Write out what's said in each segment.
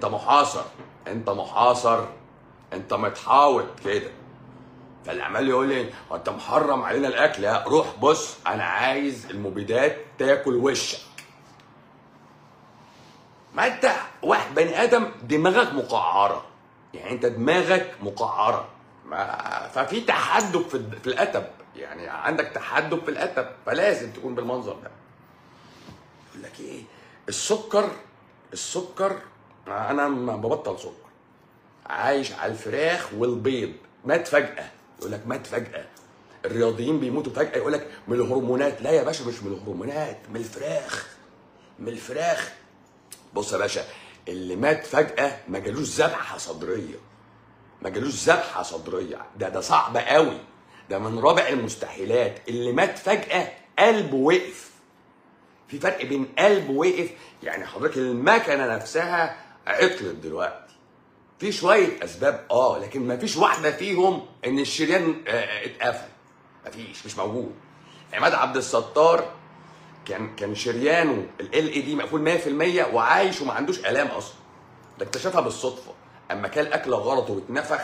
انت محاصر انت محاصر انت متحاوط كده فاللي عمال يقول لي هو انت محرم علينا الاكل لا روح بص انا عايز المبيدات تاكل وشك ما انت واحد بني ادم دماغك مقعره يعني انت دماغك مقعره ما ففي تحدب في الد- في الاتب يعني عندك تحدب في الاتب فلازم تكون بالمنظر ده يقول لك ايه السكر السكر انا ما ببطل سكر عايش على الفراخ والبيض مات فجأة يقول لك مات فجأة الرياضيين بيموتوا فجأة يقول لك من الهرمونات لا يا باشا مش من الهرمونات من الفراخ من الفراخ بص يا باشا اللي مات فجأة ما جالوش ذبحة صدرية ما جالوش ذبحة صدرية ده ده صعب قوي ده من رابع المستحيلات اللي مات فجأة قلبه وقف في فرق بين قلب وقف يعني حضرتك المكنة نفسها عطلت دلوقتي في شويه اسباب اه لكن ما فيش واحده فيهم ان الشريان آه، آه، اتقفل ما فيش مش موجود عماد عبد الستار كان كان شريانه ال اي دي مقفول 100% وعايش وما عندوش الام اصلا ده اكتشفها بالصدفه اما كان اكله غلط واتنفخ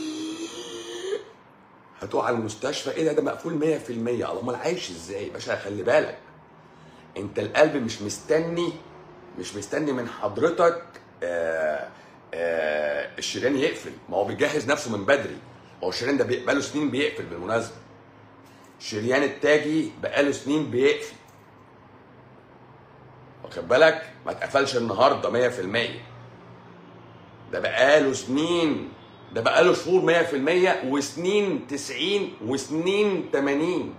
هتروح على المستشفى ايه ده ده مقفول 100% امال عايش ازاي يا باشا خلي بالك انت القلب مش مستني مش مستني من حضرتك آه آه الشريان يقفل ما هو بيجهز نفسه من بدري هو الشريان ده بي- بقاله سنين بيقفل بالمناسبه الشريان التاجي بقاله سنين بيقفل واخد بالك ما اتقفلش النهارده 100% ده بقاله سنين ده بقاله شهور 100% وسنين 90 وسنين 80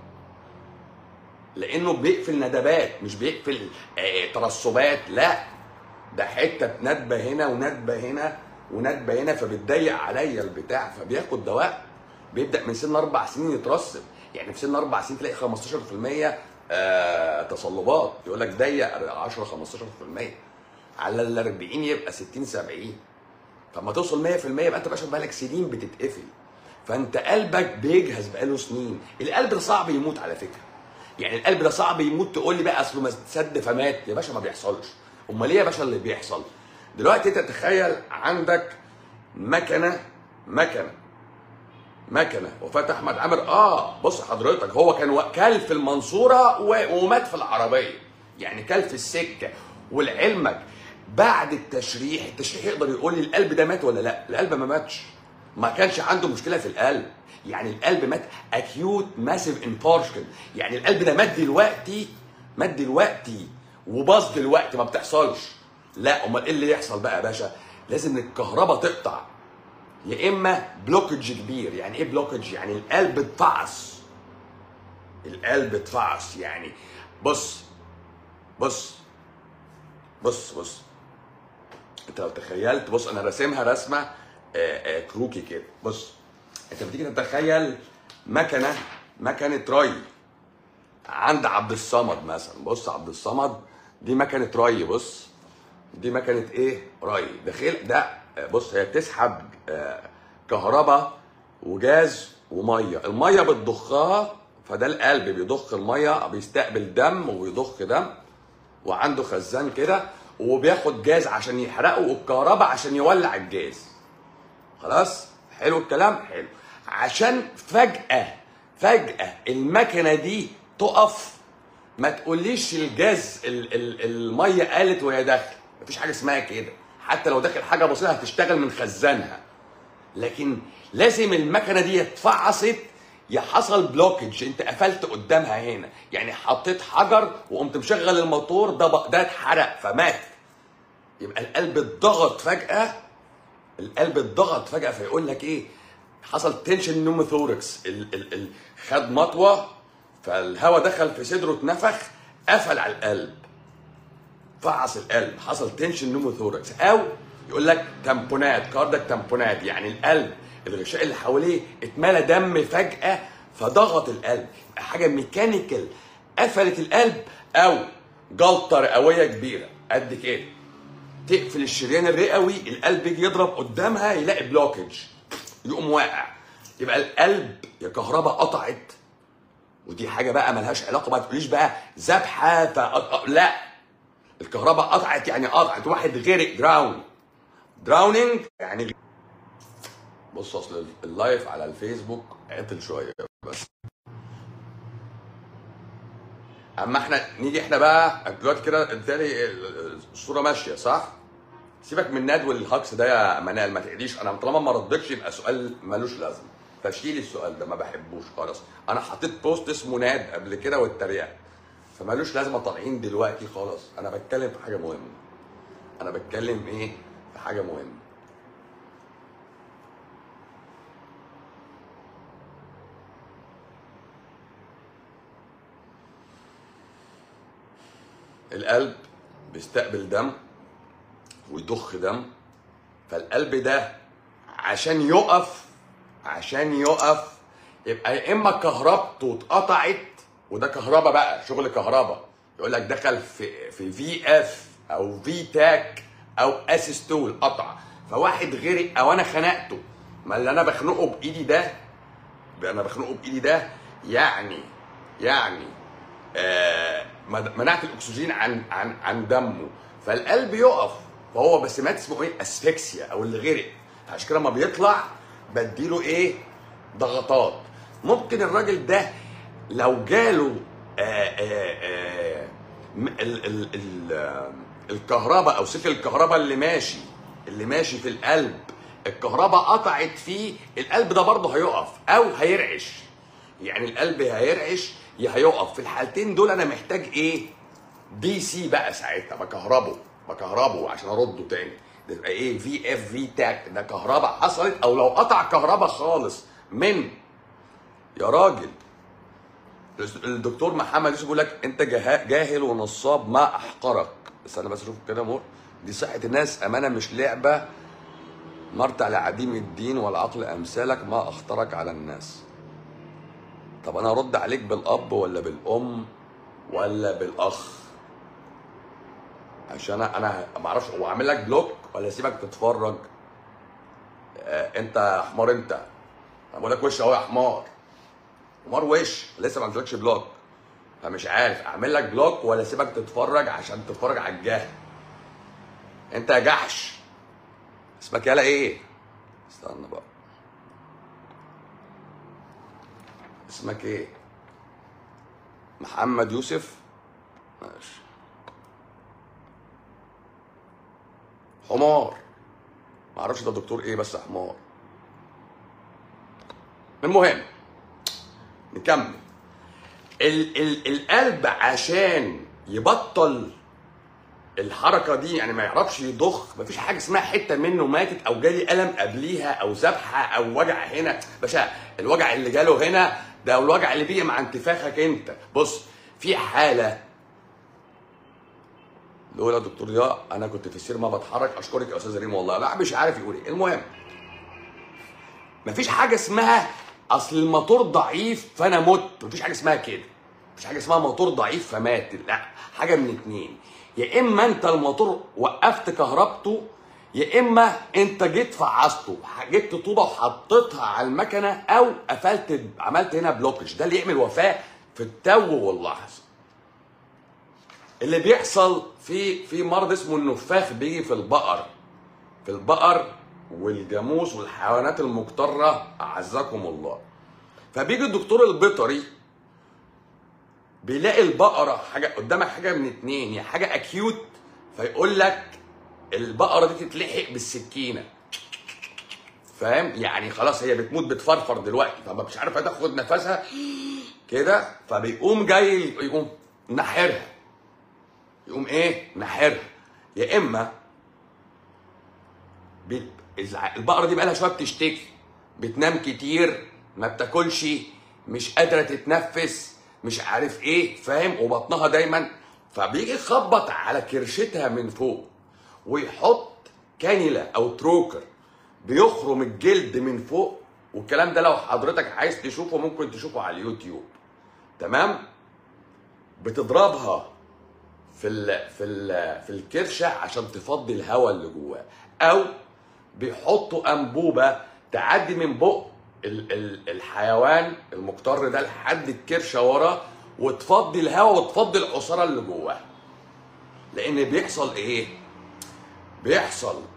لانه بيقفل ندبات مش بيقفل آه، ترسبات لا ده حته ندبه هنا وندبه هنا وندبه هنا فبتضيق عليا البتاع فبياخد دواء بيبدا من سن اربع سنين يترسب يعني في سن اربع سنين تلاقي 15% آه تصلبات يقول لك ضيق 10 15% على ال 40 يبقى 60 70 فما توصل 100% يبقى انت باشا بقالك سنين بتتقفل فانت قلبك بيجهز بقاله سنين القلب ده صعب يموت على فكره يعني القلب ده صعب يموت تقول لي بقى اصله سد فمات يا باشا ما بيحصلش امال ايه يا باشا اللي بيحصل دلوقتي انت تخيل عندك مكنه مكنه مكنه وفاه احمد عامر اه بص حضرتك هو كان و- كل في المنصوره و- ومات في العربيه يعني كل في السكه ولعلمك بعد التشريح التشريح يقدر يقول لي القلب ده مات ولا لا القلب ما ماتش ما كانش عنده مشكله في القلب يعني القلب مات اكيوت ماسيف انفارشن يعني القلب ده مات دلوقتي مات دلوقتي وباظ دلوقتي ما بتحصلش لا امال ايه اللي يحصل بقى يا باشا لازم الكهرباء تقطع يا اما بلوكج كبير يعني ايه بلوكج يعني القلب اتفعص القلب اتفعص يعني بص بص بص بص انت لو تخيلت بص انا راسمها رسمه آه، آه، كروكي كده بص انت بتيجي تتخيل مكنه مكنه ري عند عبد الصمد مثلا بص عبد الصمد دي مكنه ري بص دي مكنه ايه ري داخل ده آه، بص هي بتسحب آه، كهرباء وجاز وميه الميه بتضخها فده القلب بيضخ الميه بيستقبل دم ويضخ دم وعنده خزان كده وبياخد جاز عشان يحرقه والكهرباء عشان يولع الجاز خلاص حلو الكلام حلو عشان فجأة فجأة المكنة دي تقف ما تقوليش الجاز ال ال المية قالت وهي داخل مفيش حاجة اسمها كده حتى لو داخل حاجة بسيطة هتشتغل من خزانها لكن لازم المكنه دي اتفعصت يا حصل بلوكج انت قفلت قدامها هنا يعني حطيت حجر وقمت مشغل الموتور ده بق- ده اتحرق فمات يبقى القلب اتضغط فجاه القلب اتضغط فجاه فيقول لك ايه حصل تنشن نوموثوركس ال ال ال خد مطوه فالهواء دخل في صدره اتنفخ قفل على القلب فعص القلب حصل تنشن نوموثوركس او يقول لك تامبونات كاردك تامبونات يعني القلب الغشاء اللي حواليه اتملى دم فجاه فضغط القلب يبقى حاجه ميكانيكال قفلت القلب او جلطه رئويه كبيره قد كده تقفل الشريان الرئوي القلب يجي يضرب قدامها يلاقي بلوكج يقوم واقع يبقى القلب يا كهرباء قطعت ودي حاجه بقى ملهاش علاقه بقى تقوليش بقى ذبحه ف لا الكهرباء قطعت يعني قطعت واحد غرق جراوند دراونينج يعني بص اصل اللايف على الفيسبوك عطل شويه بس اما احنا نيجي احنا بقى دلوقتي كده بالتالي الصوره ماشيه صح؟ سيبك من ند والهكس ده يا منال ما تعيديش انا طالما ما ردتش يبقى سؤال ملوش لازمه فشيلي السؤال ده ما بحبوش خالص انا حطيت بوست اسمه ناد قبل كده واتريقت فمالوش لازمه طالعين دلوقتي خالص انا بتكلم في حاجه مهمه انا بتكلم ايه في حاجه مهمه القلب بيستقبل دم ويضخ دم فالقلب ده عشان يقف عشان يقف يبقى يا اما كهربته اتقطعت وده كهربا بقى شغل كهربا يقول لك دخل في في في اف او في تاك او اسيستول قطع فواحد غرق او انا خنقته ما اللي انا بخنقه بايدي ده انا بخنقه بايدي ده يعني يعني آه منعت الاكسجين عن عن عن دمه فالقلب يقف فهو بس مات اسمه ايه اسفكسيا او اللي غرق عشان كده لما بيطلع بديله ايه ضغطات ممكن الراجل ده لو جاله آه آه آه ال ال ال الكهرباء او سلك الكهرباء اللي ماشي اللي ماشي في القلب الكهرباء قطعت فيه القلب ده برضه هيقف او هيرعش يعني القلب هيرعش يا هيقف في الحالتين دول انا محتاج ايه دي سي بقى ساعتها بكهربه بكهربه عشان ارده تاني ده يبقى ايه في اف في تاك ده كهرباء حصلت او لو قطع كهرباء خالص من يا راجل الدكتور محمد يوسف بيقول لك انت جاهل ونصاب ما احقرك بس انا بس اشوف كده مور دي صحه الناس امانه مش لعبه مرتع لعديم الدين والعقل امثالك ما اخطرك على الناس طب انا ارد عليك بالاب ولا بالام ولا بالاخ عشان انا انا ما اعرفش هو عامل لك بلوك ولا اسيبك تتفرج آه انت حمار انت انا بقول لك وش اهو يا حمار حمار وش لسه ما عملتلكش بلوك فمش عارف اعمل لك بلوك ولا اسيبك تتفرج عشان تتفرج على الجهل انت يا جحش اسمك يالا ايه استنى بقى اسمك ايه محمد يوسف ماشي حمار معرفش ده دكتور ايه بس حمار المهم نكمل ال ال القلب عشان يبطل الحركه دي يعني ما يعرفش يضخ مفيش حاجه اسمها حته منه ماتت او جالي الم قبليها او ذبحه او وجع هنا باشا الوجع اللي جاله هنا ده الوجع اللي بيجي مع انتفاخك انت بص في حاله لولا دكتور ضياء انا كنت في السير ما بتحرك اشكرك يا استاذ ريم والله لا مش عارف يقول ايه المهم مفيش حاجه اسمها اصل الموتور ضعيف فانا مت مفيش حاجه اسمها كده مفيش حاجه اسمها موتور ضعيف فمات لا حاجه من اتنين يا اما انت الموتور وقفت كهربته يا اما انت جيت فعصته جبت طوبه وحطيتها على المكنه او قفلت عملت هنا بلوكج ده اللي يعمل وفاه في التو واللحظه اللي بيحصل في في مرض اسمه النفاخ بيجي في البقر في البقر والجاموس والحيوانات المقتره اعزكم الله فبيجي الدكتور البيطري بيلاقي البقره حاجه قدامك حاجه من اتنين يا حاجه اكيوت فيقول لك البقره دي تتلحق بالسكينه فاهم يعني خلاص هي بتموت بتفرفر دلوقتي فمش عارفه تاخد نفسها كده فبيقوم جاي يقوم نحرها يقوم ايه نحرها يا اما بي... البقره دي بقالها شويه بتشتكي بتنام كتير ما بتاكلش مش قادره تتنفس مش عارف ايه فاهم وبطنها دايما فبيجي يخبط على كرشتها من فوق ويحط كانيلا او تروكر بيخرم الجلد من فوق والكلام ده لو حضرتك عايز تشوفه ممكن تشوفه على اليوتيوب تمام بتضربها في ال في ال في الكرشه عشان تفضي الهواء اللي جواه او بيحطوا انبوبه تعدي من بق ال ال الحيوان المقتر ده لحد الكرشه ورا وتفضي الهواء وتفضي العصاره اللي جواه لان بيحصل ايه بيحصل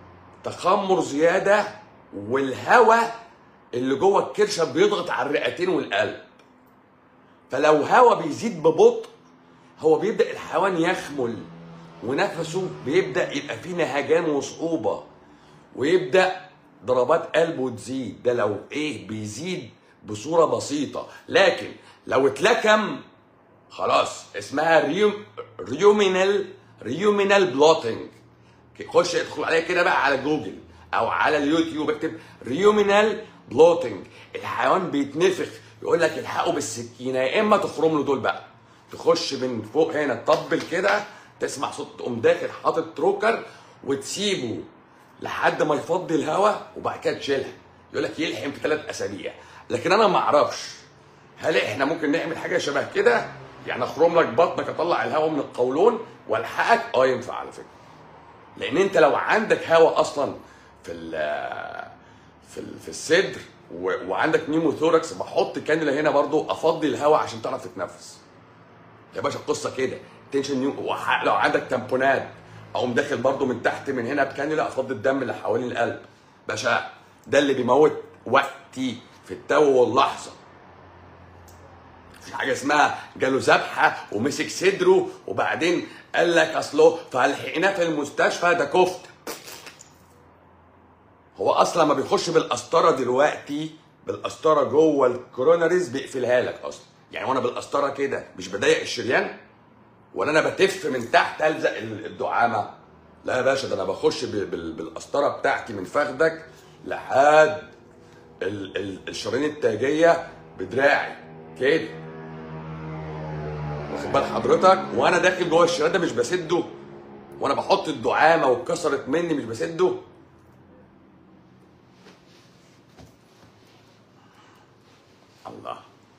تخمر زياده والهواء اللي جوه الكرشه بيضغط على الرئتين والقلب فلو هواء بيزيد ببطء هو بيبدا الحيوان يخمل ونفسه بيبدا يبقى فيه نهجان وصعوبه ويبدا ضربات قلبه تزيد ده لو ايه بيزيد بصوره بسيطه لكن لو اتلكم خلاص اسمها ريوم ريومينال ريومينال بلوتنج خش ادخل عليها كده بقى على جوجل او على اليوتيوب اكتب ريومينال بلوتنج الحيوان بيتنفخ يقول لك الحقه بالسكينه يا اما تخرم له دول بقى تخش من فوق هنا تطبل كده تسمع صوت تقوم داخل حاطط تروكر وتسيبه لحد ما يفضي الهواء وبعد كده تشيلها يقول لك يلحم في ثلاث اسابيع لكن انا ما اعرفش هل احنا ممكن نعمل حاجه شبه كده يعني اخرم لك بطنك اطلع الهواء من القولون والحقك اه ينفع على فكره لان انت لو عندك هواء اصلا في ال في ال في الصدر و- وعندك نيموثوركس بحط كانولا هنا برضو افضي الهواء عشان تعرف تتنفس يا باشا القصه كده تنشن نيو وح- لو عندك تامبونات اقوم داخل برضو من تحت من هنا بكانولا افضي الدم اللي حوالين القلب باشا ده اللي بيموت وقتي في التو واللحظه في حاجه اسمها جاله ذبحه ومسك صدره وبعدين قال لك اصله فلحقناه في المستشفى ده كفته هو اصلا ما بيخش بالقسطره دلوقتي بالقسطره جوه الكوروناريز بيقفلها لك اصلا يعني وانا بالقسطره كده مش بضيق الشريان ولا انا بتف من تحت الزق ال- الدعامه لا يا باشا ده انا بخش ب- بال- بالقسطره بتاعتي من فخدك لحد ال- ال- الشرايين التاجيه بدراعي كده واخد بال حضرتك وانا داخل جوه الشريان ده مش بسده وانا بحط الدعامه واتكسرت مني مش بسده الله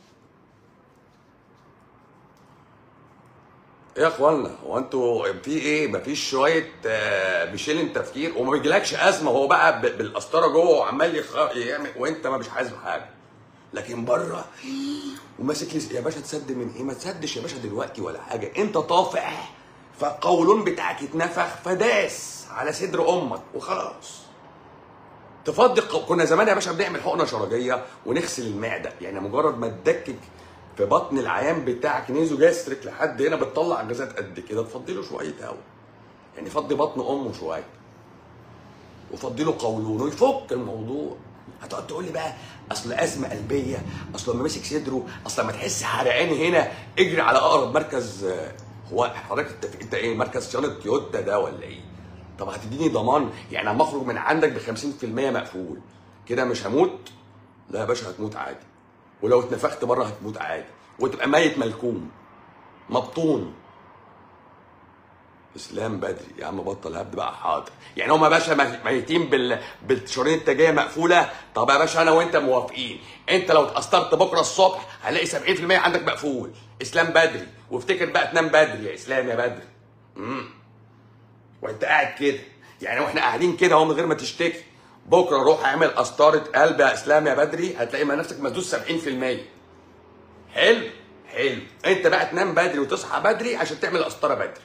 ايه يا اخوانا هو انتوا في ايه مفيش شويه آه، بيشيلن تفكير وما بيجيلكش ازمه هو بقى ب- بالقسطره جوه وعمال يخ- يعمل وانت ما مش حاسس بحاجه لكن بره وماسك لي يا باشا تسد من ايه ما تسدش يا باشا دلوقتي ولا حاجه انت طافح فالقولون بتاعك اتنفخ فداس على صدر امك وخلاص تفضي الق- كنا زمان يا باشا بنعمل حقنه شرجيه ونغسل المعده يعني مجرد ما تدكك في بطن العيان بتاعك نيزو جاستريك لحد هنا بتطلع غازات قد كده تفضي له شويه هوا يعني فضي بطن امه شويه وفضي له قولونه يفك الموضوع هتقعد تقول لي بقى اصل ازمه قلبيه اصل لما مسك صدره اصل لما تحس حرقان هنا اجري على اقرب مركز آه، هو حضرتك انت انت ايه مركز صيانه تويوتا ده ولا ايه؟ طب هتديني ضمان يعني اما اخرج من عندك ب 50% مقفول كده مش هموت؟ لا يا باشا هتموت عادي ولو اتنفخت بره هتموت عادي وتبقى ميت ملكوم مبطون اسلام بدري يا عم بطل هبد بقى حاضر يعني هم يا باشا ميتين بال... بالشرايين التاجيه مقفوله طب يا باشا انا وانت موافقين انت لو اتأثرت بكره الصبح هلاقي 70% عندك مقفول اسلام بدري وافتكر بقى تنام بدري يا اسلام يا بدري امم وانت قاعد كده يعني واحنا قاعدين كده اهو من غير ما تشتكي بكره روح اعمل قسطره قلب يا اسلام يا بدري هتلاقي ما نفسك مسدود 70% حلو حلو انت بقى تنام بدري وتصحى بدري عشان تعمل قسطره بدري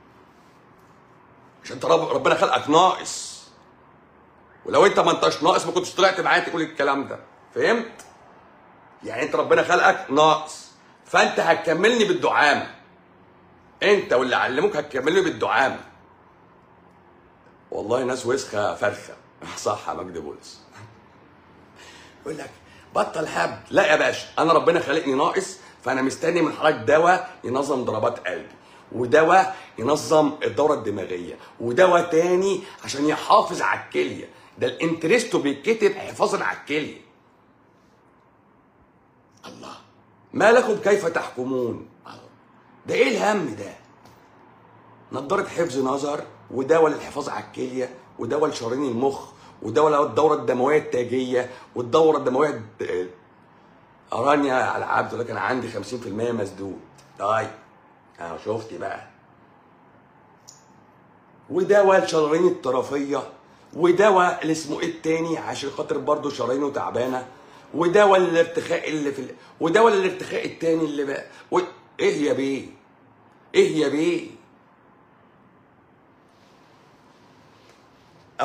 عشان انت رب ربنا خلقك ناقص ولو انت ما انتش ناقص ما كنتش طلعت معايا تقول الكلام ده فهمت يعني انت ربنا خلقك ناقص فانت هتكملني بالدعامه انت واللي علموك هتكملني بالدعامه والله ناس وسخه فرخه صح يا مجدي بولس يقول لك بطل هبد لا يا باشا انا ربنا خلقني ناقص فانا مستني من حضرتك دواء ينظم ضربات قلبي ودواء ينظم الدوره الدماغيه ودواء تاني عشان يحافظ على الكليه ده الانترستو بيتكتب حفاظا على الكليه الله ما لكم كيف تحكمون ده ايه الهم ده نضاره حفظ نظر ودواء للحفاظ على الكليه ودواء لشرايين المخ ودواء للدوره الدمويه التاجيه والدوره الدمويه الد- ارانيا على العبد لكن انا عندي 50% مسدود طيب انا شفت بقى ودواء الشرايين الطرفيه ودواء اللي اسمه ايه التاني عشان خاطر برضه شرايينه تعبانه ودواء الارتخاء اللي في ال... ودواء الارتخاء التاني اللي بقى و... ايه يا بيه ايه يا بيه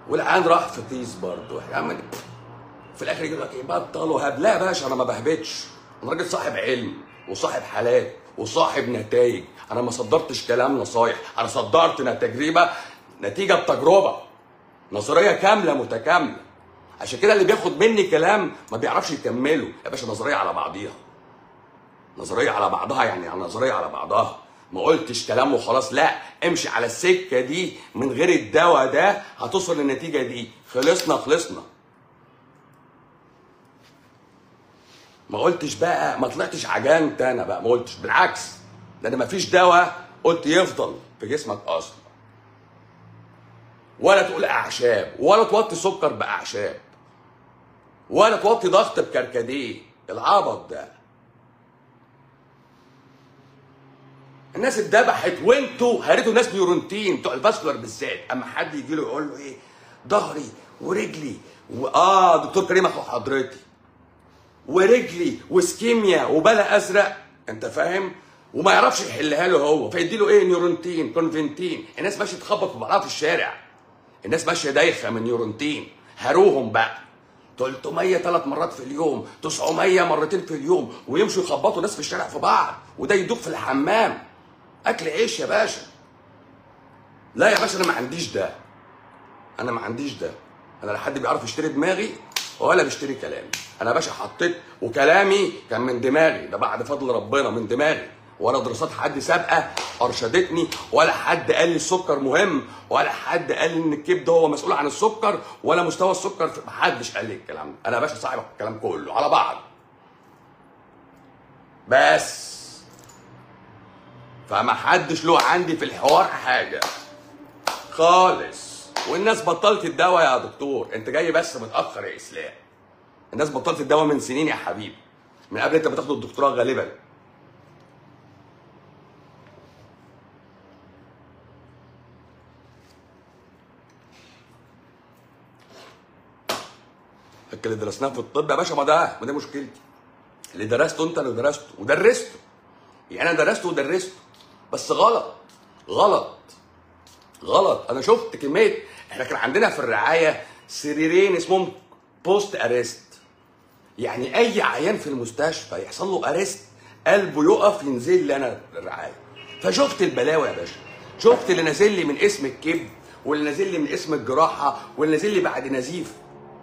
والعيان راح في طيس برضه يا عم في الاخر يجي لك ايه بطلوا هب لا يا باشا انا ما بهبتش انا راجل صاحب علم وصاحب حالات وصاحب نتائج انا ما صدرتش كلام نصايح انا صدرت تجربه نتيجه بتجربه نظريه كامله متكامله عشان كده اللي بياخد مني كلام ما بيعرفش يكمله يا باشا نظريه على بعضيها نظريه على بعضها يعني نظريه على بعضها ما قلتش كلام وخلاص لا امشي على السكه دي من غير الدواء ده هتوصل للنتيجه دي خلصنا خلصنا ما قلتش بقى ما طلعتش عجنت انا بقى ما قلتش بالعكس ده انا ما فيش دواء قلت يفضل في جسمك اصلا ولا تقول اعشاب ولا توطي سكر باعشاب ولا توطي ضغط بكركديه العبط ده الناس اتذبحت وانتوا هريتوا ناس نيورونتين بتوع الفاسكولار بالذات اما حد يجي له يقول له ايه ظهري ورجلي واه دكتور كريم اخو حضرتي ورجلي وسكيميا وبلا ازرق انت فاهم وما يعرفش يحلها له هو فيدي له ايه نيورونتين كونفنتين الناس ماشيه تخبط في بعضها في الشارع الناس ماشيه دايخه من نيورونتين هروهم بقى 300 ثلاث مرات في اليوم 900 مرتين في اليوم ويمشوا يخبطوا ناس في الشارع في بعض وده يدوق في الحمام اكل عيش يا باشا لا يا باشا انا ما عنديش ده انا ما عنديش ده انا لا حد بيعرف يشتري دماغي ولا بيشتري كلامي انا يا باشا حطيت وكلامي كان من دماغي ده بعد فضل ربنا من دماغي ولا دراسات حد سابقه ارشدتني ولا حد قال لي السكر مهم ولا حد قال لي ان الكبد هو مسؤول عن السكر ولا مستوى السكر في محدش قال لي الكلام ده انا يا باشا صاحب الكلام كله على بعض بس فما حدش له عندي في الحوار حاجه خالص والناس بطلت الدواء يا دكتور انت جاي بس متاخر يا اسلام الناس بطلت الدواء من سنين يا حبيبي من قبل انت ما تاخد الدكتوراه غالبا لكن اللي درسناه في الطب يا باشا ما ده ما ده مشكلتي اللي درسته انت اللي درسته ودرسته يعني انا درسته ودرسته بس غلط غلط غلط انا شفت كميه احنا كان عندنا في الرعايه سريرين اسمهم بوست اريست يعني اي عيان في المستشفى يحصل له اريست قلبه يقف ينزل لي انا الرعايه فشفت البلاوي يا باشا شفت اللي نازل لي من اسم الكبد واللي نازل لي من اسم الجراحه واللي نازل لي بعد نزيف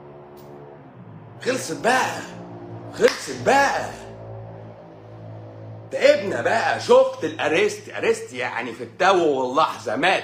خلصت بقى خلصت بقى تعبنا بقى شفت الاريست اريست يعني في التو واللحظه مات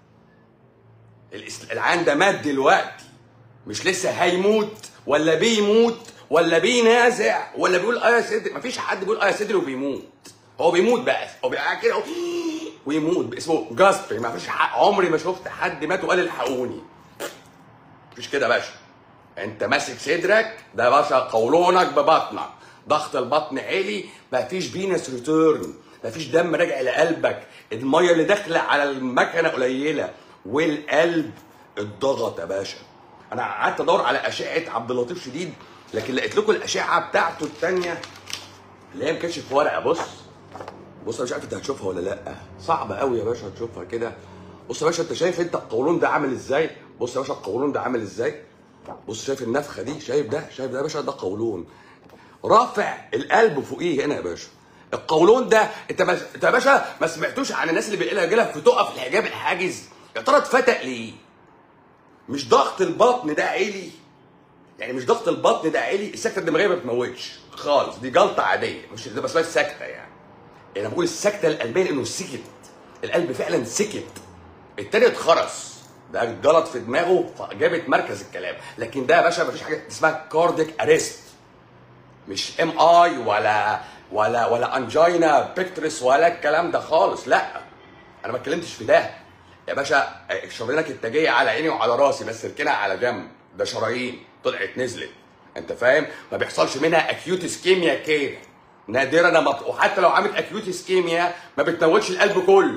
الاس- العيان ده مات دلوقتي مش لسه هيموت ولا بيموت ولا بينازع ولا بيقول اه يا صدري مفيش حد بيقول اه يا صدري وبيموت هو بيموت بقى هو بيبقى كده هو- ويموت اسمه جاسبري ما فيش حق عمري ما شفت حد مات وقال الحقوني مفيش كده يا باشا انت ماسك صدرك ده يا باشا قولونك ببطنك ضغط البطن عالي مفيش فينس ريتيرن مفيش دم راجع لقلبك الميه اللي داخله على المكنه قليله والقلب اتضغط يا باشا انا قعدت ادور على اشعه عبد اللطيف شديد لكن لقيت لكم الاشعه بتاعته الثانيه اللي هي ما كانتش في ورقه بص بص انا مش عارف انت هتشوفها ولا لا صعبه قوي يا باشا تشوفها كده بص يا باشا انت شايف انت القولون ده عامل ازاي بص يا باشا القولون ده عامل ازاي بص شايف النفخه دي شايف ده شايف ده يا باشا ده قولون رافع القلب فوقيه هنا يا باشا القولون ده انت بس انت يا باشا ما سمعتوش عن الناس اللي بيجي لها في تقف الحجاب الحاجز يا ترى اتفتق ليه مش ضغط البطن ده عالي يعني مش ضغط البطن ده عالي السكته الدماغيه ما بتموتش خالص دي جلطه عاديه مش ده بس سكته يعني انا بقول السكته القلبيه لانه سكت القلب فعلا سكت التاني اتخرس ده جلط في دماغه فجابت مركز الكلام لكن ده يا باشا مفيش حاجه اسمها كارديك اريست مش ام اي ولا ولا ولا انجينا بيكترس ولا الكلام ده خالص لا انا ما اتكلمتش في ده يا باشا الشرايين التاجيه على عيني وعلى راسي بس اركنها على جنب ده شرايين طلعت نزلت انت فاهم ما بيحصلش منها اكيوت اسكيميا كده نادرا لما وحتى لو عملت اكيوت اسكيميا ما بتموتش القلب كله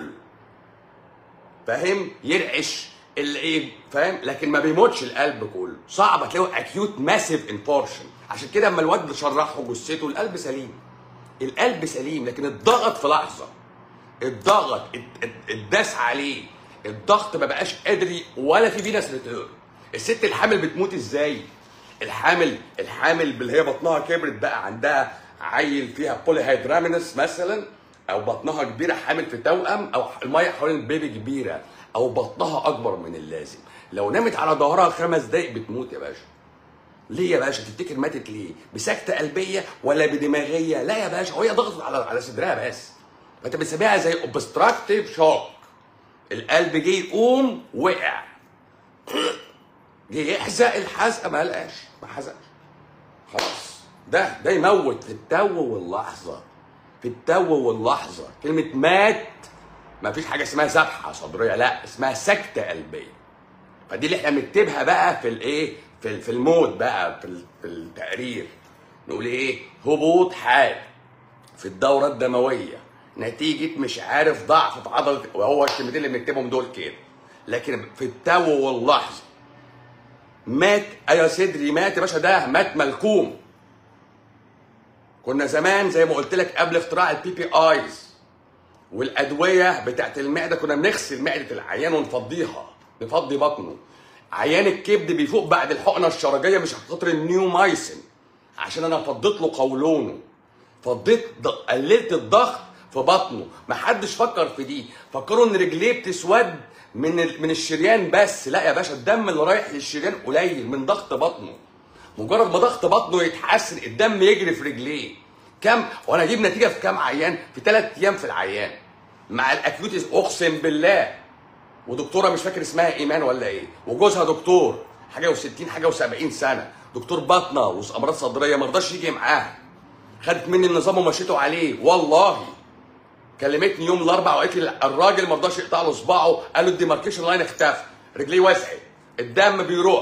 فاهم يرعش الايه فاهم لكن ما بيموتش القلب كله صعب تلاقيه اكيوت ماسيف انفورشن عشان كده اما الواد شرحه جثته القلب سليم القلب سليم لكن اتضغط في لحظه اتضغط ات- ات- اتداس عليه الضغط ما بقاش قادر ي- ولا في فينس ريتيرن الست الحامل بتموت ازاي الحامل الحامل اللي هي بطنها كبرت بقى عندها عيل فيها بولي هيدرامينس مثلا او بطنها كبيره حامل في توأم او الميه حوالين البيبي كبيره او بطنها اكبر من اللازم لو نامت على ظهرها خمس دقايق بتموت يا باشا ليه يا باشا تفتكر ماتت ليه بسكته قلبيه ولا بدماغيه لا يا باشا وهي ضغطت على على صدرها بس فانت بتسميها زي اوبستراكتيف شوك القلب جه يقوم وقع جه يحزق الحزقه ما لقاش ما حزقش خلاص ده ده يموت في التو واللحظه في التو واللحظه كلمه مات ما فيش حاجه اسمها ذبحه صدريه لا اسمها سكته قلبيه فدي اللي احنا بنكتبها بقى في الايه في ال- في الموت بقى في ال- في التقرير نقول ايه هبوط حاد في الدوره الدمويه نتيجه مش عارف ضعف في عضله وهو الكلمتين اللي بنكتبهم دول كده لكن في التو واللحظه مات ايوه صدري مات يا باشا ده مات ملكوم كنا زمان زي ما قلت لك قبل اختراع البي بي ايز والادويه بتاعت المعده كنا بنغسل معده العيان ونفضيها نفضي بطنه عيان الكبد بيفوق بعد الحقنه الشرجيه مش عشان خاطر النيومايسين عشان انا فضيت له قولونه فضيت ض- قللت الضغط في بطنه محدش فكر في دي فكروا ان رجليه بتسود من ال- من الشريان بس لا يا باشا الدم اللي رايح للشريان قليل من ضغط بطنه مجرد ما ضغط بطنه يتحسن الدم يجري في رجليه كم وانا اجيب نتيجه في كام عيان في ثلاث ايام في العيان مع الاكيوتيز اقسم بالله ودكتوره مش فاكر اسمها ايمان ولا ايه وجوزها دكتور حاجه و60 حاجه و70 سنه دكتور باطنه وامراض صدريه ما رضاش يجي معاها خدت مني النظام ومشيته عليه والله كلمتني يوم الاربعاء وقالت لي الراجل ما رضاش يقطع له صباعه قال له الديماركيشن لاين اختفى رجليه وسعت الدم بيروح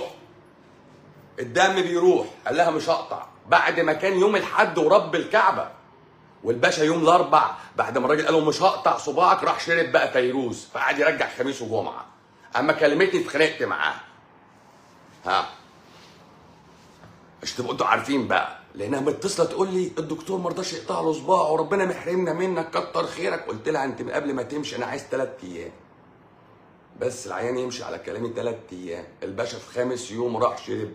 الدم بيروح قال لها مش هقطع بعد ما كان يوم الحد ورب الكعبه والباشا يوم الاربع بعد ما الراجل قال له مش هقطع صباعك راح شرب بقى فيروز فقعد يرجع خميس وجمعه اما كلمتني اتخانقت معاها ها عشان تبقوا انتوا عارفين بقى لانها متصله تقول لي الدكتور ما رضاش يقطع له صباعه وربنا محرمنا منك كتر خيرك قلت لها انت قبل ما تمشي انا عايز ثلاث ايام بس العيان يمشي على كلامي ثلاث ايام الباشا في خامس يوم راح شرب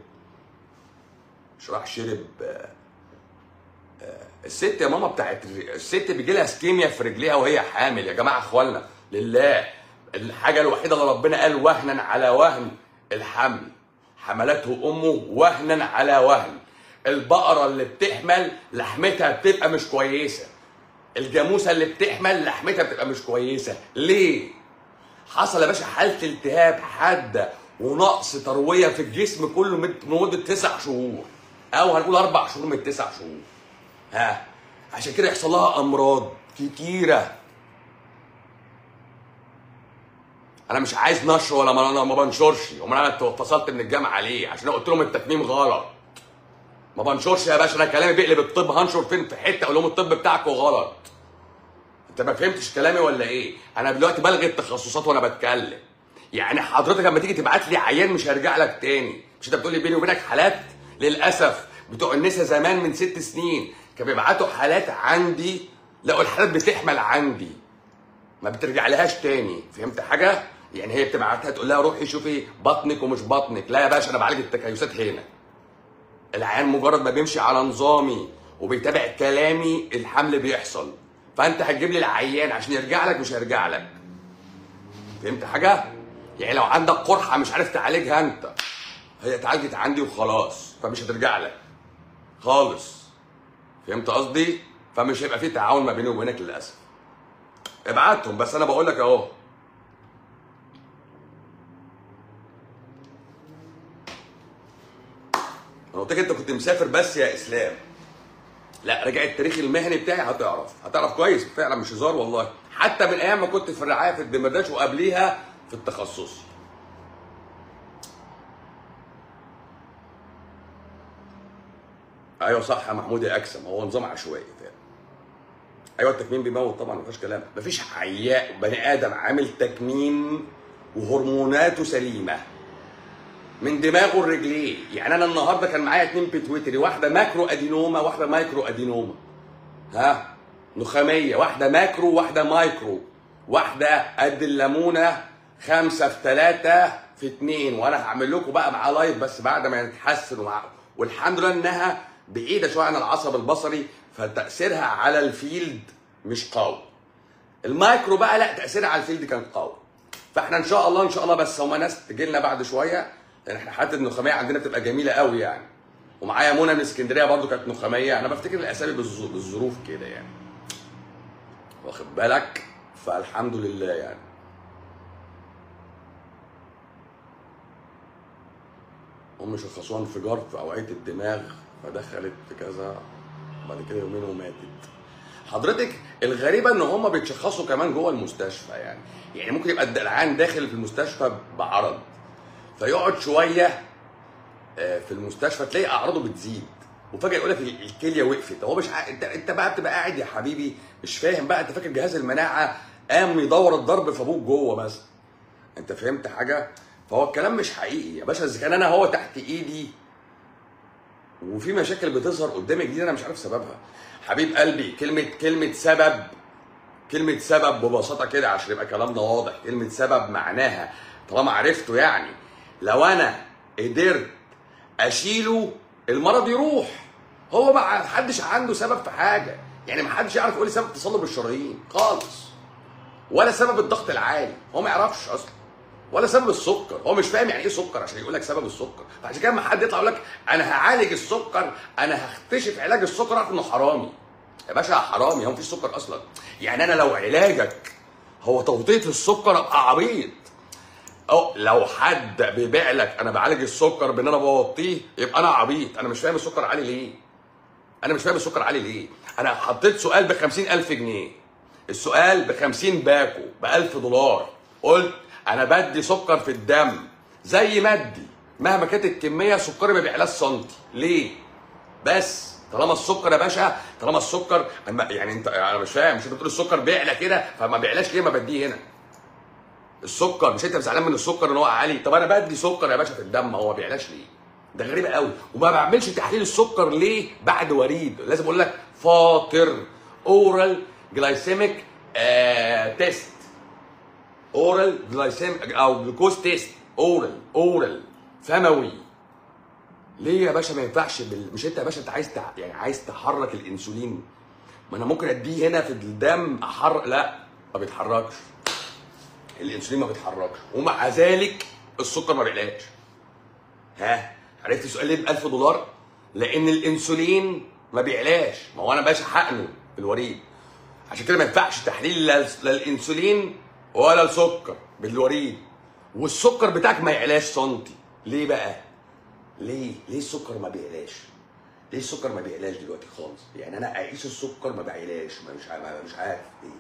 مش راح شرب آه، آه، الست يا ماما بتاعت الست بيجي لها سكيميا في رجليها وهي حامل يا جماعه اخوانا لله الحاجه الوحيده اللي ربنا قال وهنا على وهن الحمل حملته امه وهنا على وهن البقره اللي بتحمل لحمتها بتبقى مش كويسه الجاموسه اللي بتحمل لحمتها بتبقى مش كويسه ليه حصل يا باشا حاله التهاب حاده ونقص ترويه في الجسم كله مد- لمده تسع شهور او هنقول اربع شهور من التسع شهور ها عشان كده يحصل لها امراض كتيره انا مش عايز نشر ولا ما انا ما بنشرش امال انا اتفصلت من الجامعه ليه عشان أنا قلت لهم التكميم غلط ما بنشرش يا باشا انا كلامي بيقلب الطب هنشر فين في حته اقول لهم الطب بتاعكم غلط انت ما فهمتش كلامي ولا ايه انا دلوقتي بلغي التخصصات وانا بتكلم يعني حضرتك لما تيجي تبعت لي عيان مش هيرجع لك تاني مش انت بتقول لي بيني وبينك حالات للاسف بتوع النسا زمان من ست سنين كانوا بيبعتوا حالات عندي لقوا الحالات بتحمل عندي ما بترجع لهاش تاني فهمت حاجه يعني هي بتبعتها تقول لها روحي شوفي بطنك ومش بطنك لا يا باشا انا بعالج التكيسات هنا العيان مجرد ما بيمشي على نظامي وبيتابع كلامي الحمل بيحصل فانت هتجيب لي العيان عشان يرجع لك مش هيرجع لك فهمت حاجه يعني لو عندك قرحه مش عارف تعالجها انت هي اتعالجت عندي وخلاص فمش هترجع لك خالص فهمت قصدي فمش هيبقى في تعاون ما بيني وبينك للاسف ابعتهم بس انا بقول لك اهو انا قلت لك انت كنت مسافر بس يا اسلام لا راجع التاريخ المهني بتاعي هتعرف هتعرف كويس فعلا مش هزار والله حتى من ايام ما كنت في الرعايه في الدمرداش وقبليها في التخصص ايوه صح يا محمود يا اكسم هو نظام عشوائي فعلا ايوه التكميم بيموت طبعا مفيش كلام مفيش عياء بني ادم عامل تكميم وهرموناته سليمه من دماغه لرجليه يعني انا النهارده كان معايا اتنين بيتويتري واحده ماكرو ادينوما واحده مايكرو ادينوما ها نخاميه واحده ماكرو واحده مايكرو واحده قد الليمونه خمسة في ثلاثة في اتنين وانا هعمل لكم بقى معاه لايف بس بعد ما يتحسن ومع... والحمد لله انها بعيده شويه عن العصب البصري فتاثيرها على الفيلد مش قوي المايكرو بقى لا تاثيرها على الفيلد كان قوي فاحنا ان شاء الله ان شاء الله بس هما ناس تجي لنا بعد شويه لان احنا حالات النخاميه عندنا بتبقى جميله قوي يعني ومعايا منى من اسكندريه برضو كانت نخاميه انا بفتكر الاسامي بالظ- بالظروف كده يعني واخد بالك فالحمد لله يعني هم شخصوها انفجار في اوعيه الدماغ فدخلت في كذا بعد كده يومين وماتت حضرتك الغريبه ان هم بيتشخصوا كمان جوه المستشفى يعني يعني ممكن يبقى العيان داخل في المستشفى بعرض فيقعد شويه آه، في المستشفى تلاقي اعراضه بتزيد وفجاه يقول لك الكليه وقفت هو مش ع... انت انت بقى بتبقى قاعد يا حبيبي مش فاهم بقى انت فاكر جهاز المناعه قام يدور الضرب في ابوك جوه بس انت فهمت حاجه فهو الكلام مش حقيقي يا باشا اذا كان انا هو تحت ايدي وفي مشاكل بتظهر قدامي جديده انا مش عارف سببها حبيب قلبي كلمه كلمه سبب كلمه سبب ببساطه كده عشان يبقى كلامنا واضح كلمه سبب معناها طالما عرفته يعني لو انا قدرت اشيله المرض يروح هو ما حدش عنده سبب في حاجه يعني ما حدش يعرف يقول لي سبب تصلب الشرايين خالص ولا سبب الضغط العالي هو ما يعرفش اصلا ولا سبب السكر هو مش فاهم يعني ايه سكر عشان يقول لك سبب السكر فعشان كده لما حد يطلع يقول لك انا هعالج السكر انا هكتشف علاج السكر اعرف انه حرامي يا باشا حرامي هو مفيش سكر اصلا يعني انا لو علاجك هو توطية السكر ابقى عبيط او لو حد بيبيع لك انا بعالج السكر بان انا بوطيه يبقى انا عبيط انا مش فاهم السكر عالي ليه انا مش فاهم السكر عالي ليه انا حطيت سؤال ب ألف جنيه السؤال ب 50 باكو ب 1000 دولار قلت انا بدي سكر في الدم زي ما ادي مهما كانت الكميه سكري ما بيعلاش سنتي ليه بس طالما السكر يا باشا طالما السكر أما- يعني انت انا مش فاهم مش انت بتقول السكر بيعلى كده فما بيعلاش ليه ما بديه هنا السكر مش انت زعلان من السكر ان هو عالي طب انا بدي سكر يا باشا في الدم هو ما بيعلاش ليه ده غريب قوي وما بعملش تحليل السكر ليه بعد وريد لازم اقول لك فاطر اورال جلايسيميك تيست اورال جلايسيميك او جلوكوز تيست اورال اورال فموي ليه يا باشا ما ينفعش بال... مش انت يا باشا انت عايز تع... يعني عايز تحرك الانسولين ما انا ممكن اديه هنا في الدم احرك لا ما بيتحركش الانسولين ما بيتحركش ومع ذلك السكر ما بيعلاش ها عرفت السؤال ليه ب 1000 دولار لان الانسولين ما بيعلاش ما هو انا باشا حقنه في الوريد عشان كده ما ينفعش تحليل لا لا الانسولين ولا السكر بالوريد والسكر بتاعك ما يعلاش سنتي ليه بقى ليه ليه السكر ما بيعلاش ليه السكر ما بيعلاش دلوقتي خالص يعني انا اقيس السكر ما بيعلاش ما مش عارف مش عارف ليه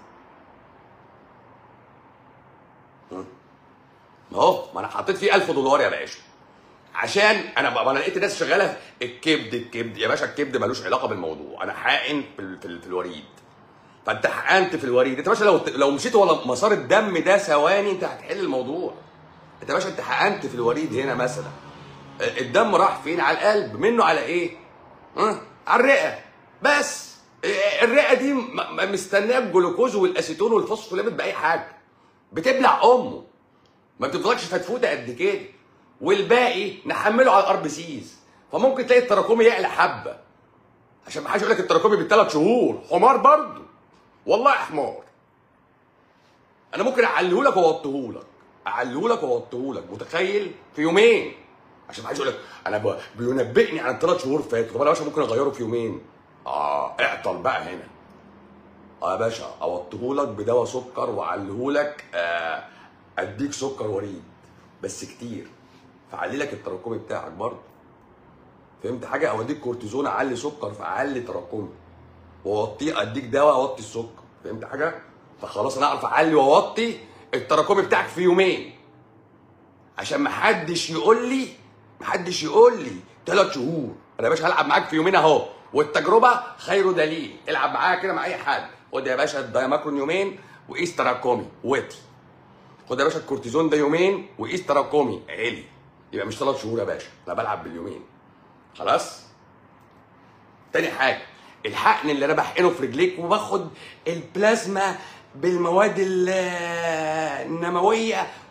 ها؟ ما هو ما انا حطيت فيه 1000 دولار يا باشا عشان انا بقى انا لقيت ناس شغاله الكبد الكبد يا باشا الكبد ملوش علاقه بالموضوع انا حاقن في, ال- في, ال- في الوريد فانت حقنت في الوريد انت يا باشا لو لو مشيت ورا مسار الدم ده ثواني انت هتحل الموضوع انت يا باشا انت حقنت في الوريد هنا مثلا الدم راح فين على القلب منه على ايه ها على الرئه بس الرئه دي م- م- مستنيه الجلوكوز والاسيتون والفوسفوليبيد باي حاجه بتبلع امه ما بتفضلش فتفوته قد كده والباقي نحمله على الار بي سيز فممكن تلاقي التراكمي يعلى حبه عشان ما حدش يقول لك التراكمي بالثلاث شهور حمار برضه والله حمار انا ممكن اعليه لك واوطيه لك اعليه لك واوطيه لك متخيل في يومين عشان ما حدش يقول لك انا ب... بينبئني عن ثلاث شهور فاتوا طب انا يا باشا ممكن اغيره في يومين اه اعطل بقى هنا اه يا باشا اوطيه لك بدواء سكر واعليه لك آه اديك سكر وريد بس كتير فعلي لك التراكمي بتاعك برضه فهمت حاجه او اديك كورتيزون اعلي سكر فاعلي تراكمي واوطيه اديك دواء اوطي السكر فهمت حاجه فخلاص انا اعرف اعلي واوطي التراكمي بتاعك في يومين عشان ما حدش يقول لي ما حدش يقول لي ثلاث شهور انا يا باشا هلعب معاك في يومين اهو والتجربه خير دليل العب معايا كده مع اي حد خد يا باشا الدايماكرون يومين وقيس تراكمي وطي خد يا باشا الكورتيزون ده يومين وقيس تراكمي عالي يبقى مش ثلاث شهور يا باشا انا بلعب باليومين خلاص تاني حاجه الحقن اللي انا بحقنه في رجليك وباخد البلازما بالمواد ال- النمويه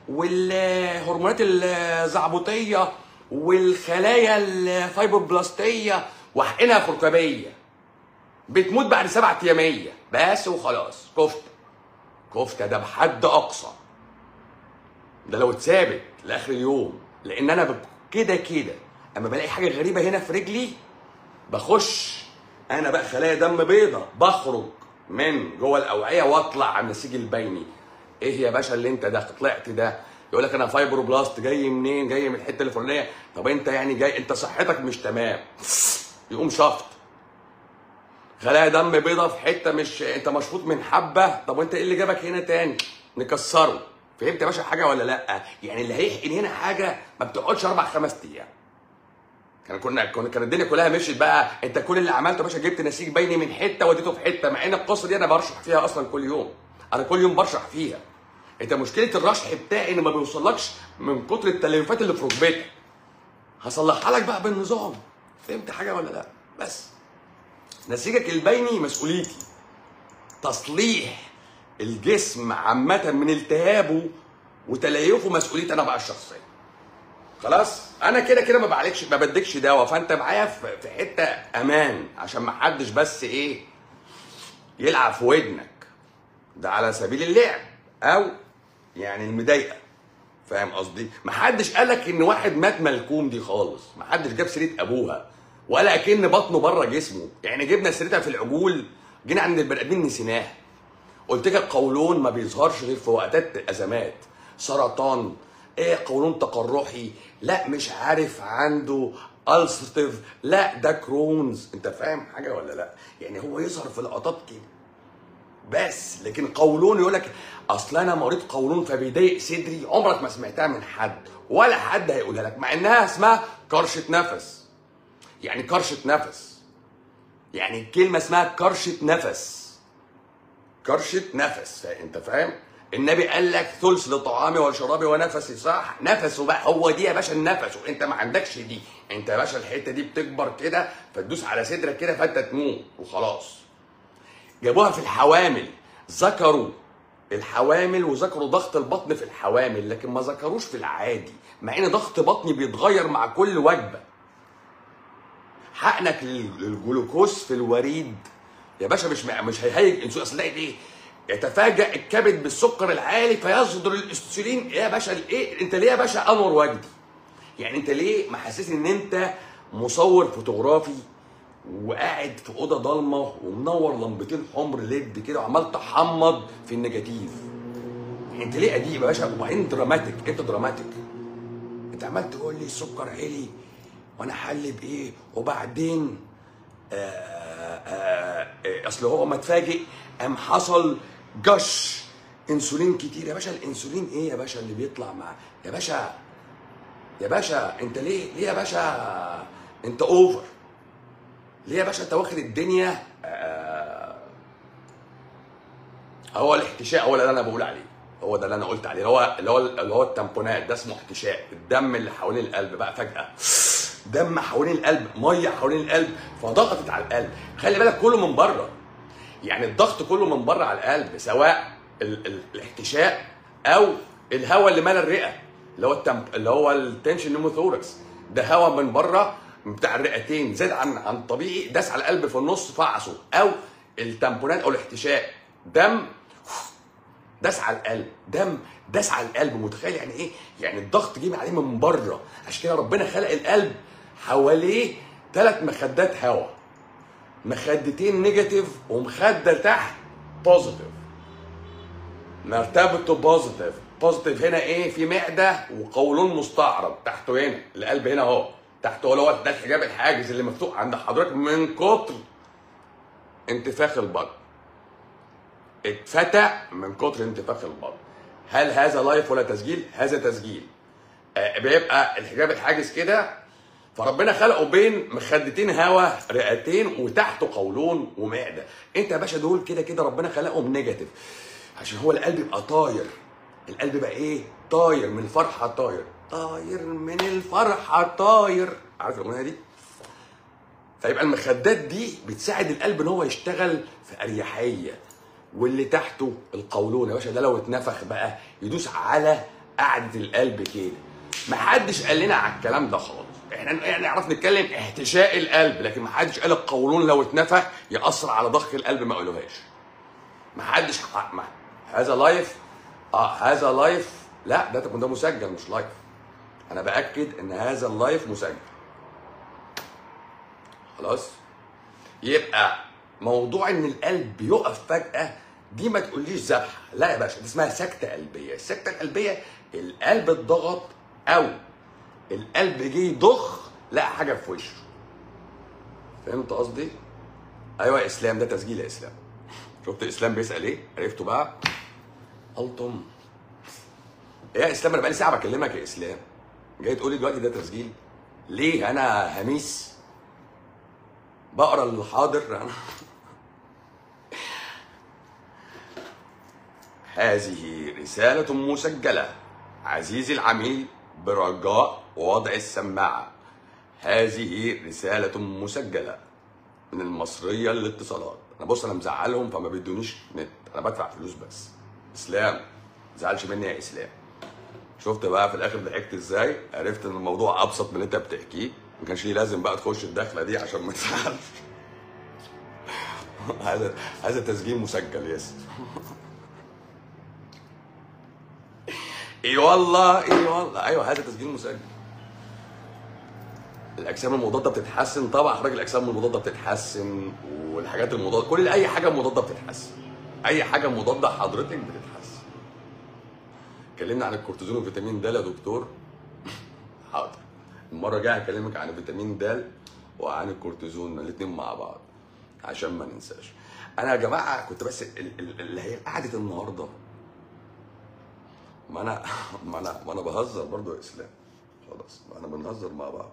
والهرمونات الزعبطيه والخلايا الفايبروبلاستيه واحقنها في ركبيه بتموت بعد سبعة اياميه بس وخلاص كفته كفته ده بحد اقصى ده لو اتثابت لاخر اليوم لان انا ب- كده كده اما بلاقي حاجه غريبه هنا في رجلي بخش انا بقى خلايا دم بيضة بخرج من جوه الاوعيه واطلع على النسيج البيني ايه يا باشا اللي انت ده طلعت ده يقول لك انا فايبروبلاست جاي منين جاي من الحته الفلانيه طب انت يعني جاي انت صحتك مش تمام يقوم شفط خلايا دم بيضة في حته مش انت مشفوط من حبه طب وانت ايه اللي جابك هنا تاني نكسره فهمت يا باشا حاجه ولا لا يعني اللي هيحقن هنا حاجه ما بتقعدش اربع خمس ايام كان كنا كنا كانت الدنيا كلها مشيت بقى انت كل اللي عملته يا باشا جبت نسيج بيني من حته وديته في حته مع ان القصه دي انا برشح فيها اصلا كل يوم انا كل يوم برشح فيها انت مشكله الرشح بتاعي ان ما بيوصلكش من كتر التليفات اللي في ركبتك هصلحها لك بقى بالنظام فهمت حاجه ولا لا بس نسيجك البيني مسؤوليتي تصليح الجسم عامة من التهابه وتليفه مسؤوليتي انا بقى الشخصية. خلاص؟ انا كده كده ما بعالجش ما بديكش دواء فانت معايا في في حتة امان عشان ما حدش بس ايه يلعب في ودنك. ده على سبيل اللعب او يعني المضايقة. فاهم قصدي؟ ما حدش قالك ان واحد مات ملكوم دي خالص، ما حدش جاب سيرة ابوها ولا اكن بطنه بره جسمه، يعني جبنا سيرتها في العجول جينا عند البني ادمين نسيناها. قلت لك القولون ما بيظهرش غير في وقتات ازمات سرطان ايه قولون تقرحي لا مش عارف عنده السرتيف لا ده كرونز انت فاهم حاجه ولا لا يعني هو يظهر في لقطات كده بس لكن قولون يقول لك اصل انا مريض قولون فبيضايق صدري عمرك ما سمعتها من حد ولا حد هيقولها لك مع انها اسمها كرشه نفس يعني كرشه نفس يعني الكلمه اسمها كرشه نفس كرشة نفس فا- انت فاهم النبي قال لك ثلث لطعامي وشرابي ونفسي صح نفسه بقى هو دي يا باشا النفس وانت ما عندكش دي انت يا باشا الحته دي بتكبر كده فتدوس على صدرك كده فانت تموت وخلاص جابوها في الحوامل ذكروا الحوامل وذكروا ضغط البطن في الحوامل لكن ما ذكروش في العادي مع ان ضغط بطني بيتغير مع كل وجبه حقنك لل- للجلوكوز في الوريد يا باشا مش مش هيهيج انسولين اصل تلاقي ايه يتفاجئ الكبد بالسكر العالي فيصدر الاستسولين يا باشا ايه انت ليه يا باشا انور وجدي يعني انت ليه محسسني ان انت مصور فوتوغرافي وقاعد في اوضه ضلمه ومنور لمبتين حمر ليد كده وعمال تحمض في النيجاتيف يعني انت ليه اديب يا باشا وبعدين دراماتيك انت دراماتيك انت عمال تقول لي السكر عالي وانا حل بايه وبعدين آه، آه، آه، اصل هو ما اتفاجئ قام حصل جش انسولين كتير يا باشا الانسولين ايه يا باشا اللي بيطلع مع يا باشا يا باشا انت ليه ليه يا باشا انت اوفر ليه يا باشا انت واخد الدنيا آه، هو الاحتشاء هو اللي انا بقول عليه هو ده اللي انا قلت عليه اللي هو اللي هو اللي هو التامبونات ده اسمه احتشاء الدم اللي حوالين القلب بقى فجاه دم حوالين القلب ميه حوالين القلب فضغطت على القلب خلي بالك كله من بره يعني الضغط كله من بره على القلب سواء ال- ال- الاحتشاء او الهواء اللي مال الرئه اللي هو التمب... اللي هو التنشن نيموثوركس ده هواء من بره بتاع الرئتين زاد عن عن طبيعي داس على القلب في النص فعصه او التامبونات او الاحتشاء دم داس على القلب دم داس على القلب متخيل يعني ايه يعني الضغط جه عليه من بره عشان كده ربنا خلق القلب حواليه ثلاث مخدات هواء مخدتين نيجاتيف ومخده تحت بوزيتيف مرتبته بوزيتيف بوزيتيف هنا ايه في معده وقولون مستعرض تحته هنا القلب هنا اهو تحته اللي هو ده الحجاب الحاجز اللي مفتوح عند حضرتك من كتر انتفاخ البطن اتفتح من كتر انتفاخ البطن هل هذا لايف ولا تسجيل هذا تسجيل آه، بيبقى الحجاب الحاجز كده فربنا خلقه بين مخدتين هوا رئتين وتحته قولون ومعده انت يا باشا دول كده كده ربنا خلقهم نيجاتيف عشان هو القلب يبقى طاير القلب بقى ايه طاير من الفرحه طاير طاير من الفرحه طاير عارف الاغنيه دي فيبقى المخدات دي بتساعد القلب ان هو يشتغل في اريحيه واللي تحته القولون يا باشا ده لو اتنفخ بقى يدوس على قعده القلب كده ما حدش قال لنا على الكلام ده خالص احنا يعني نعرف نتكلم احتشاء القلب لكن ما حدش قال القولون لو اتنفخ ياثر على ضخ القلب ما قالوهاش ما حدش ح- ما هذا لايف اه هذا لايف لا ده ده مسجل مش لايف انا باكد ان هذا اللايف مسجل خلاص يبقى موضوع ان القلب بيقف فجاه دي ما تقوليش ذبحه لا يا باشا دي اسمها سكته قلبيه السكته القلبيه القلب اتضغط او القلب جه يضخ لقى حاجه في وشه فهمت قصدي ايوه يا اسلام ده تسجيل يا اسلام شفت اسلام بيسال ايه عرفتوا بقى الطم إيه يا اسلام انا بقالي ساعه بكلمك يا اسلام جاي تقول لي دلوقتي ده تسجيل ليه انا هميس بقرا الحاضر هذه رسالة مسجلة عزيزي العميل برجاء وضع السماعة هذه رسالة مسجلة من المصرية للاتصالات أنا بص أنا مزعلهم فما بيدونيش نت أنا بدفع فلوس بس إسلام ما تزعلش مني يا إسلام شفت بقى في الآخر ضحكت إزاي عرفت إن الموضوع أبسط من اللي أنت بتحكيه ما كانش ليه لازم بقى تخش الدخلة دي عشان ما تزعلش هذا هذا تسجيل مسجل يس اي والله اي والله ايوه هذا تسجيل مسجل الاجسام المضاده بتتحسن طبعا حضرتك الاجسام المضاده بتتحسن والحاجات المضاده كل اي حاجه مضاده بتتحسن اي حاجه مضاده حضرتك بتتحسن اتكلمنا عن الكورتيزون وفيتامين د يا دكتور حاضر المره الجايه هكلمك عن فيتامين د وعن الكورتيزون الاثنين مع بعض عشان ما ننساش انا يا جماعه كنت بس ال- ال- اللي هي قعده النهارده ما انا ما انا ما انا بهزر برضو يا اسلام خلاص ما انا بنهزر مع بعض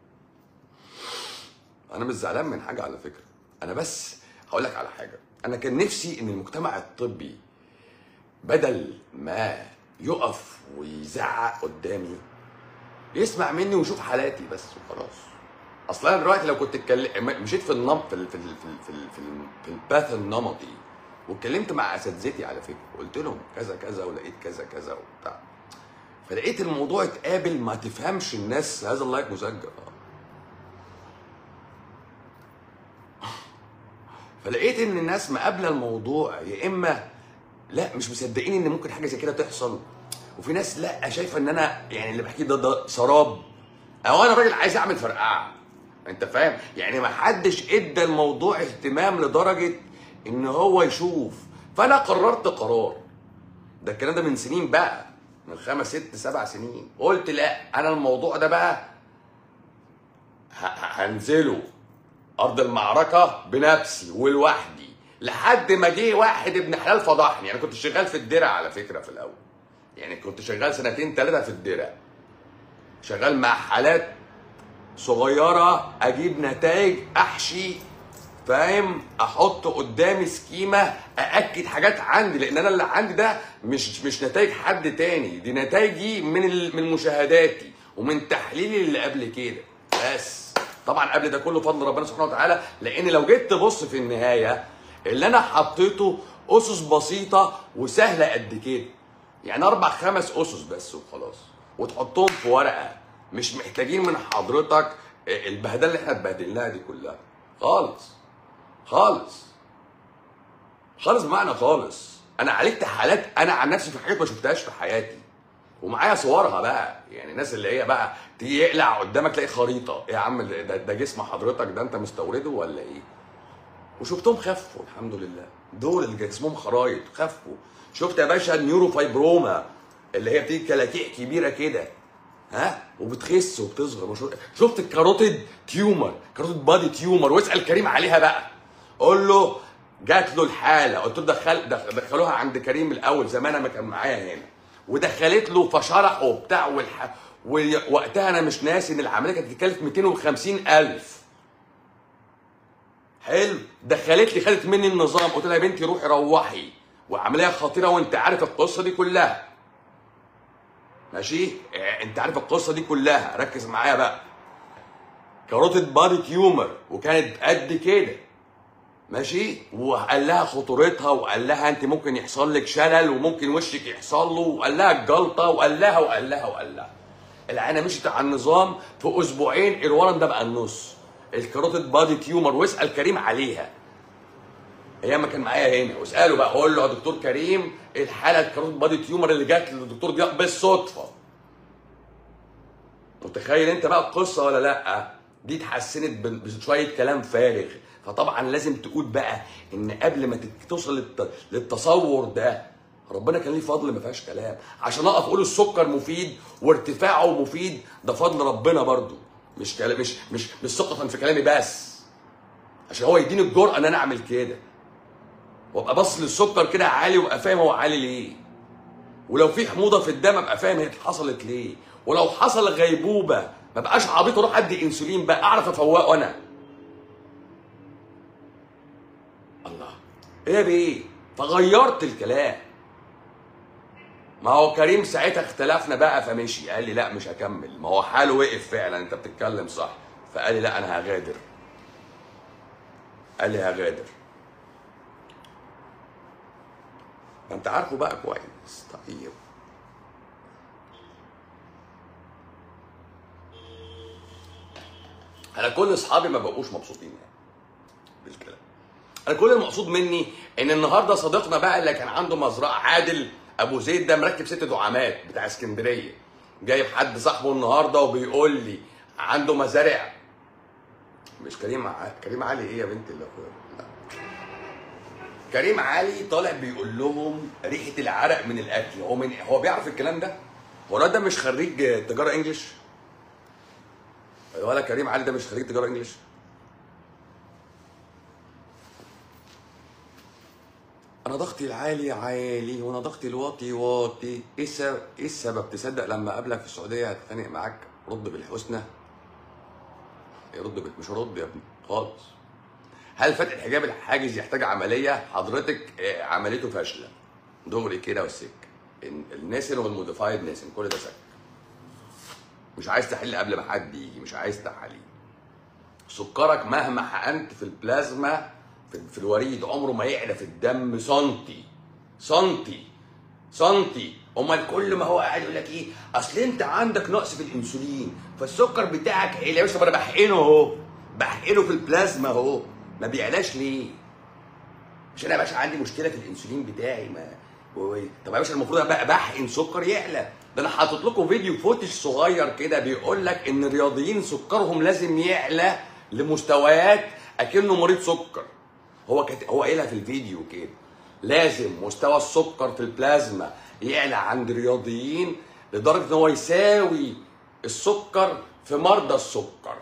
انا مش زعلان من حاجه على فكره انا بس هقول لك على حاجه انا كان نفسي ان المجتمع الطبي بدل ما يقف ويزعق قدامي يسمع مني ويشوف حالاتي بس وخلاص اصل انا دلوقتي لو كنت اتكلم مشيت في النم في ال... في ال... في ال... في, ال... في, ال... في الباث النمطي واتكلمت مع اساتذتي على فكره قلت لهم كذا كذا ولقيت كذا كذا وبتاع فلقيت الموضوع اتقابل ما تفهمش الناس هذا اللايك مسجل فلقيت ان الناس مقابله الموضوع يا اما لا مش مصدقين ان ممكن حاجه زي كده تحصل وفي ناس لا شايفه ان انا يعني اللي بحكيه ده ده سراب او انا راجل عايز اعمل فرقعه انت فاهم يعني ما حدش ادى الموضوع اهتمام لدرجه ان هو يشوف فانا قررت قرار ده الكلام ده من سنين بقى من خمس ست سبع سنين قلت لا انا الموضوع ده بقى ه- ه- هنزله ارض المعركه بنفسي ولوحدي لحد ما جه واحد ابن حلال فضحني انا كنت شغال في الدرع على فكره في الاول يعني كنت شغال سنتين ثلاثه في الدرع شغال مع حالات صغيره اجيب نتائج احشي فاهم احط قدامي سكيمه ااكد حاجات عندي لان انا اللي عندي ده مش مش نتائج حد تاني دي نتائجي من ال- من مشاهداتي ومن تحليلي اللي قبل كده بس طبعا قبل ده كله فضل ربنا سبحانه وتعالى لان لو جيت تبص في النهايه اللي انا حطيته اسس بسيطه وسهله قد كده يعني اربع خمس اسس بس وخلاص وتحطهم في ورقه مش محتاجين من حضرتك البهدله اللي احنا اتبهدلناها دي كلها خالص خالص خالص بمعنى خالص انا عالجت حالات انا عن نفسي في حاجات ما شفتهاش في حياتي ومعايا صورها بقى يعني الناس اللي هي بقى تيجي يقلع قدامك تلاقي خريطه ايه يا عم ده, ده جسم حضرتك ده انت مستورده ولا ايه وشفتهم خفوا الحمد لله دول اللي جسمهم خرايط خفوا شفت يا باشا النيوروفايبروما اللي هي بتيجي كلاكيع كبيره كده ها وبتخس وبتصغر وشو- شفت الكاروتيد تيومر كاروتيد بادي تيومر واسال كريم عليها بقى قول له جات له الحاله قلت له دخل دخ- دخلوها عند كريم الاول زمان ما كان معايا هنا ودخلت له فشرح وبتاع والح... ووقتها انا مش ناسي ان العمليه كانت تكلف 250 الف حلو دخلت لي خدت مني النظام قلت لها يا بنتي روحي روحي وعمليه خطيره وانت عارف القصه دي كلها ماشي اه، انت عارف القصه دي كلها ركز معايا بقى كاروتيد بادي تيومر وكانت قد كده ماشي وقال لها خطورتها وقال لها انت ممكن يحصل لك شلل وممكن وشك يحصل له وقال لها الجلطه وقال لها وقال لها وقال لها العينه مشيت على النظام في اسبوعين الورم ده بقى النص الكاروتيد بادي تيومر واسال كريم عليها ايام ما كان معايا هنا واساله بقى قول له يا دكتور كريم إيه الحاله الكاروتيد بادي تيومر اللي جات للدكتور ضياء بالصدفه متخيل انت بقى القصه ولا لا دي اتحسنت ب- بشويه كلام فارغ فطبعا لازم تقول بقى ان قبل ما تت- توصل للت- للتصور ده ربنا كان ليه فضل ما فيهاش كلام عشان اقف اقول السكر مفيد وارتفاعه مفيد ده فضل ربنا برضو مش كلام مش مش مش ثقة في كلامي بس عشان هو يديني الجرأة ان انا اعمل كده وابقى بص للسكر كده عالي وابقى فاهم هو عالي ليه ولو في حموضه في الدم ابقى فاهم هي حصلت ليه ولو حصل غيبوبه ما بقاش عبيط اروح ادي انسولين بقى اعرف افوقه انا الله ايه يا بيه فغيرت الكلام ما هو كريم ساعتها اختلفنا بقى فمشي قال لي لا مش هكمل ما هو حاله وقف فعلا انت بتتكلم صح فقال لي لا انا هغادر قال لي هغادر ما انت عارفه بقى كويس طيب انا كل اصحابي ما بقوش مبسوطين يعني بالكلام انا كل المقصود مني ان النهارده صديقنا بقى اللي كان عنده مزرعه عادل ابو زيد ده مركب ست دعامات بتاع اسكندريه جايب حد صاحبه النهارده وبيقول لي عنده مزارع مش كريم ع... كريم علي ايه يا بنت اللي لا كريم علي طالع بيقول لهم ريحه العرق من الاكل هو من هو بيعرف الكلام ده هو الواد ده مش خريج تجاره انجلش ولا كريم علي ده مش خريج تجاره انجلش انا ضغطي العالي عالي وانا ضغطي الواطي واطي ايه السبب ايه السبب تصدق لما اقابلك في السعوديه هتخانق معاك رد بالحسنى يرد بال... مش رد يا ابني خالص هل فتح الحجاب الحاجز يحتاج عمليه حضرتك آه، عمليته فاشله دغري كده والسك ال- الناسن والموديفايد ناسن كل ده سك مش عايز تحل قبل ما حد يجي مش عايز تحاليل سكرك مهما حقنت في البلازما في, في الوريد عمره ما يعلى في الدم سنتي سنتي سنتي امال كل ما هو قاعد يقول لك ايه اصل انت عندك نقص في الانسولين فالسكر بتاعك عالي يا باشا طب انا بحقنه اهو بحقنه في البلازما اهو ما بيعلاش ليه مش انا يا باشا عندي مشكله في الانسولين بتاعي ما و- طب يا باشا المفروض ابقى بحقن سكر يعلى ده انا حاطط لكم فيديو فوتج صغير كده بيقول لك ان الرياضيين سكرهم لازم يعلى لمستويات اكنه مريض سكر هو كت... هو قايلها في الفيديو كده لازم مستوى السكر في البلازما يعلى عند الرياضيين لدرجه ان هو يساوي السكر في مرضى السكر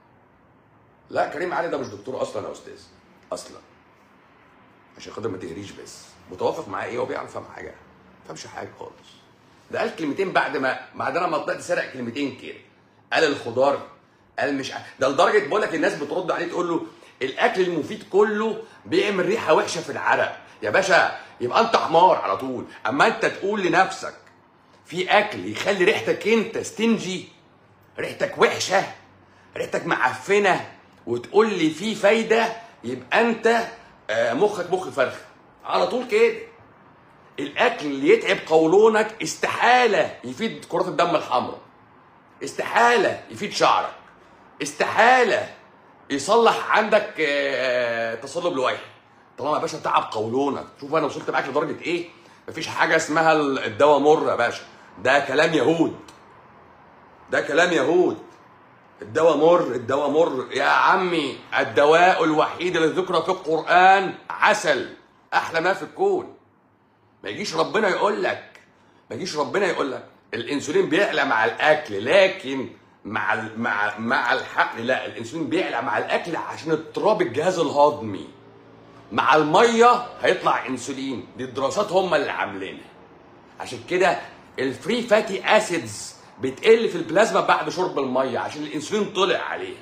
لا كريم علي ده مش دكتور اصلا يا استاذ اصلا عشان خاطر ما تهريش بس متوافق معاه ايه هو بيعرف يفهم حاجه ما فهمش حاجه خالص ده قال كلمتين بعد ما بعد انا ما طلعت سرق كلمتين كده قال الخضار قال مش ع- ده لدرجه بقول لك الناس بترد عليه تقول له الاكل المفيد كله بيعمل ريحه وحشه في العرق يا باشا يبقى انت حمار على طول اما انت تقول لنفسك في اكل يخلي ريحتك انت ستنجي ريحتك وحشه ريحتك معفنه وتقول لي في فايده يبقى انت آه، مخك مخ فرخ على طول كده الاكل اللي يتعب قولونك استحاله يفيد كرات الدم الحمراء استحاله يفيد شعرك استحاله يصلح عندك آه، تصلب لويحي طالما يا باشا تعب قولونك شوف انا وصلت معاك لدرجه ايه مفيش حاجه اسمها الدواء مر يا باشا ده كلام يهود ده كلام يهود الدواء مر الدواء مر يا عمي الدواء الوحيد الذي ذكر في القرآن عسل أحلى ما في الكون ما يجيش ربنا يقول لك ما يجيش ربنا يقول لك الانسولين بيعلى مع الاكل لكن مع ال- مع مع الحقن لا الانسولين بيعلى مع الاكل عشان اضطراب الجهاز الهضمي مع الميه هيطلع انسولين دي الدراسات هم اللي عاملينها عشان كده الفري فاتي اسيدز بتقل في البلازما بعد شرب الميه عشان الانسولين طلع عليها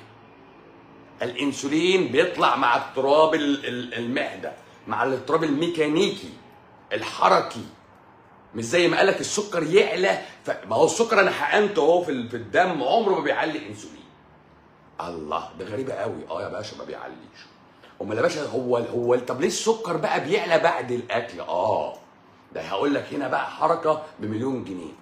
الانسولين بيطلع مع اضطراب ال- ال- المعده مع الاضطراب الميكانيكي الحركي مش زي ما قالك السكر يعلى ف... ما هو السكر انا حقنته اهو في ال- في الدم عمره ما بيعلي انسولين الله ده غريبه قوي اه يا باشا ما بيعليش امال يا باشا هو هو طب ليه السكر بقى بيعلى بعد الاكل اه ده هقول لك هنا بقى حركه بمليون جنيه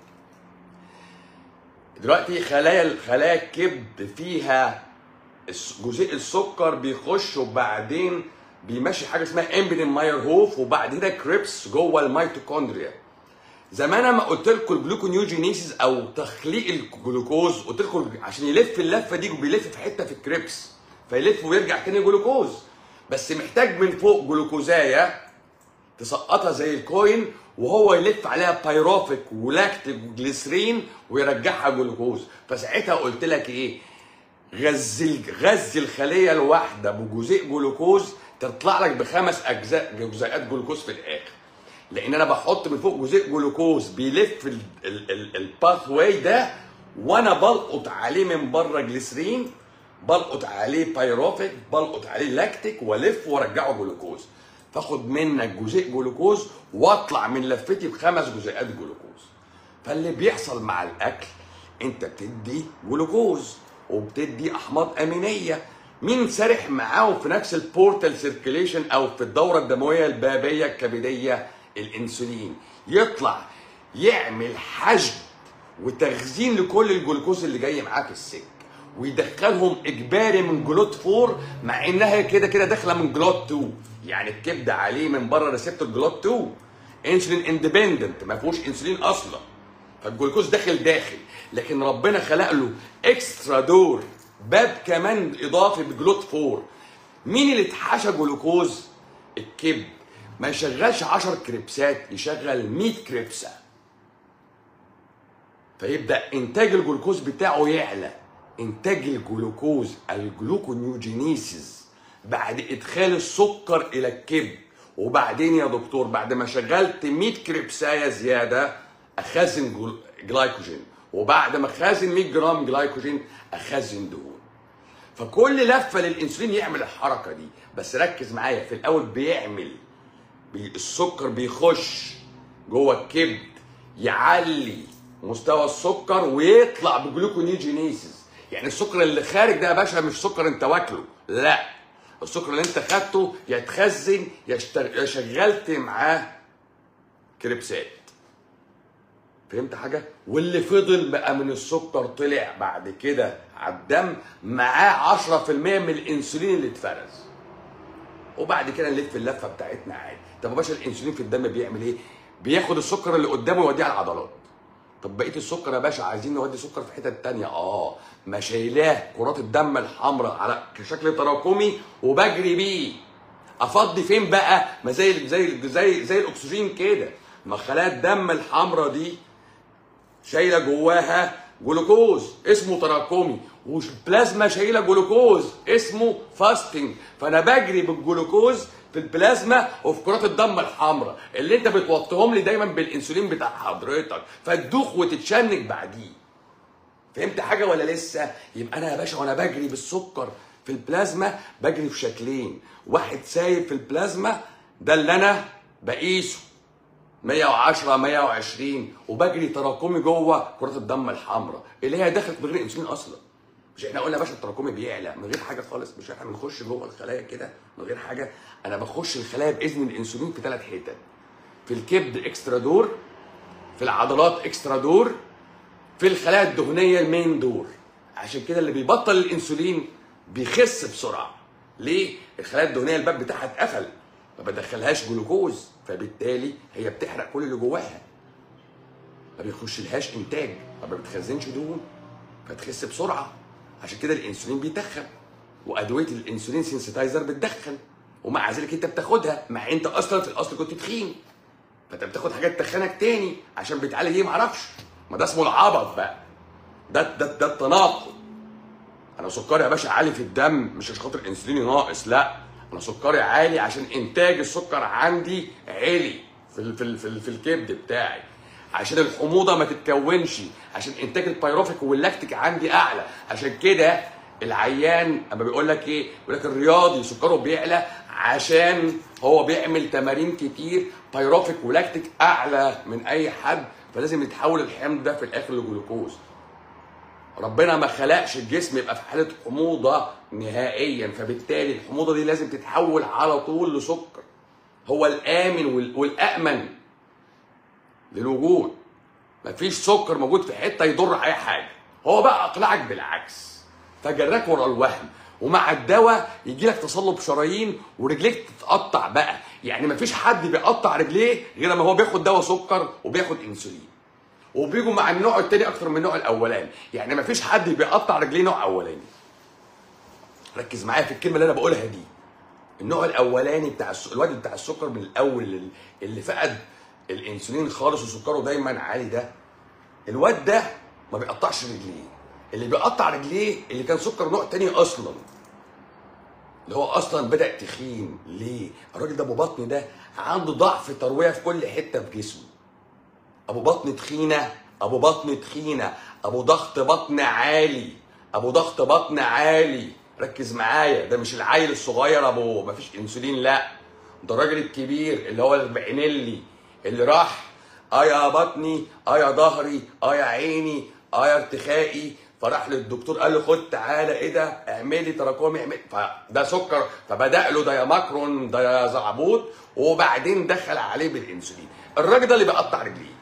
دلوقتي خلايا خلايا الكبد فيها الس- جزيء السكر بيخش وبعدين بيمشي حاجه اسمها امبلين ماير هوف وبعد كده كريبس جوه الميتوكوندريا زمان انا قلت لكم الجلوكونيوجينيسيس او تخليق الجلوكوز قلت لكم عشان يلف اللفه دي بيلف في حته في الكريبس فيلف ويرجع تاني جلوكوز بس محتاج من فوق جلوكوزايه تسقطها زي الكوين وهو يلف عليها بايروفيك ولاكتيك وجليسرين ويرجعها جلوكوز فساعتها قلت لك ايه غذي غذي الخليه الواحده بجزيء جلوكوز تطلع لك بخمس اجزاء جزيئات جلوكوز في الاخر لان انا بحط من فوق جزيء جلوكوز بيلف الباث واي ده وانا بلقط عليه من بره جليسرين بلقط عليه بايروفيك بلقط عليه لاكتيك والف وارجعه جلوكوز فاخد منك جزيء جلوكوز واطلع من لفتي بخمس جزيئات جلوكوز فاللي بيحصل مع الاكل انت بتدي جلوكوز وبتدي احماض امينيه مين سارح معاهم في نفس البورتال سيركيليشن او في الدوره الدمويه البابيه الكبديه الانسولين يطلع يعمل حشد وتخزين لكل الجلوكوز اللي جاي معاه في السك ويدخلهم اجباري من جلوت 4 مع انها كده كده داخله من جلوت 2 يعني الكبده عليه من بره ريسبتور جلوت 2 انسولين اندبندنت ما فيهوش انسولين اصلا فالجلوكوز داخل داخل لكن ربنا خلق له اكسترا دور باب كمان اضافي بجلوت 4 مين اللي اتحشى جلوكوز الكبد ما يشغلش 10 كريبسات يشغل 100 كريبسه فيبدا انتاج الجلوكوز بتاعه يعلى انتاج الجلوكوز الجلوكونيوجينيسيس بعد ادخال السكر الى الكبد وبعدين يا دكتور بعد ما شغلت 100 كريبسايه زياده اخزن جل- جلايكوجين وبعد ما اخزن 100 جرام جلايكوجين اخزن دهون فكل لفه للانسولين يعمل الحركه دي بس ركز معايا في الاول بيعمل بي السكر بيخش جوه الكبد يعلي مستوى السكر ويطلع بجلوكونيوجينيسيس يعني السكر اللي خارج ده يا باشا مش سكر انت واكله لا السكر اللي انت خدته يا اتخزن يا اشتغ- يا شغلت معاه كريبسات فهمت حاجه واللي فضل بقى من السكر طلع بعد كده على الدم معاه 10% من الانسولين اللي اتفرز وبعد كده نلف اللفه بتاعتنا عادي طب يا باشا الانسولين في الدم بيعمل ايه بياخد السكر اللي قدامه يوديه على العضلات طب بقيه السكر يا باشا عايزين نودي سكر في حتت تانية اه ما شايلاه كرات الدم الحمراء على كشكل تراكمي وبجري بيه افضي فين بقى ما زي زي زي زي الاكسجين كده ما خلايا الدم الحمراء دي شايله جواها جلوكوز اسمه تراكمي والبلازما شايله جلوكوز اسمه فاستنج فانا بجري بالجلوكوز في البلازما وفي كرات الدم الحمراء اللي انت بتوطيهم لي دايما بالانسولين بتاع حضرتك فتدوخ وتتشنج بعديه فهمت حاجه ولا لسه يبقى انا يا باشا وانا بجري بالسكر في البلازما بجري في شكلين واحد سايب في البلازما ده اللي انا بقيسه 110 120 وبجري تراكمي جوه كرات الدم الحمراء اللي هي دخلت من غير انسولين اصلا مش احنا قلنا يا باشا التراكمي بيعلى من غير حاجه خالص مش احنا بنخش جوه الخلايا كده من غير حاجه انا بخش الخلايا باذن الانسولين في ثلاث حتت في الكبد اكسترا دور في العضلات اكسترا دور في الخلايا الدهنيه المين دور عشان كده اللي بيبطل الانسولين بيخس بسرعه ليه الخلايا الدهنيه الباب بتاعها اتقفل ما بدخلهاش جلوكوز فبالتالي هي بتحرق كل اللي جواها ما بيخشلهاش انتاج ما بتخزنش دهون فتخس بسرعه عشان كده الانسولين بيتخن وادويه الانسولين سينسيتايزر بتدخن ومع ذلك انت بتاخدها مع انت اصلا في الاصل كنت تخين فانت بتاخد حاجات تخنك تاني عشان بتعالج ايه معرفش ما ده اسمه العبط بقى ده ده ده التناقض انا سكري يا باشا عالي في الدم مش عشان خاطر انسوليني ناقص لا انا سكري عالي عشان انتاج السكر عندي عالي في ال في ال في, ال في الكبد بتاعي عشان الحموضه ما تتكونش عشان انتاج البيروفيك واللاكتيك عندي اعلى عشان كده العيان اما بيقول لك ايه بيقول لك الرياضي سكره بيعلى عشان هو بيعمل تمارين كتير بيروفيك ولاكتيك اعلى من اي حد فلازم يتحول الحمض ده في الاخر لجلوكوز ربنا ما خلقش الجسم يبقى في حاله حموضه نهائيا فبالتالي الحموضه دي لازم تتحول على طول لسكر هو الامن وال- والامن للوجود مفيش سكر موجود في حته يضر اي حاجه هو بقى اقنعك بالعكس فجراك ورا الوهم ومع الدواء يجي لك تصلب شرايين ورجليك تتقطع بقى يعني مفيش حد بيقطع رجليه غير لما هو بياخد دواء سكر وبياخد انسولين وبيجوا مع النوع التاني اكتر من النوع الاولاني يعني مفيش حد بيقطع رجليه نوع اولاني ركز معايا في الكلمه اللي انا بقولها دي النوع الاولاني بتاع الس... الواد بتاع السكر من الاول اللي- اللي فقد الانسولين خالص وسكره دايما عالي ده الواد ده ما بيقطعش رجليه اللي بيقطع رجليه اللي كان سكر نوع تاني اصلا اللي هو اصلا بدا تخين ليه الراجل ده ابو بطن ده عنده ضعف ترويه في كل حته في جسمه ابو بطن تخينه ابو بطن تخينه ابو ضغط بطن عالي ابو ضغط بطن عالي ركز معايا ده مش العيل الصغير ابو مفيش انسولين لا ده الراجل الكبير اللي هو البعنلي اللي راح اه يا بطني اه يا ظهري اه يا عيني اه يا ارتخائي فراح للدكتور قال له خد تعالى ايه ده اعملي تراكمي اعملي فده سكر فبدا له ده يا ماكرون ده يا زعبوط وبعدين دخل عليه بالانسولين الراجل ده اللي بيقطع رجليه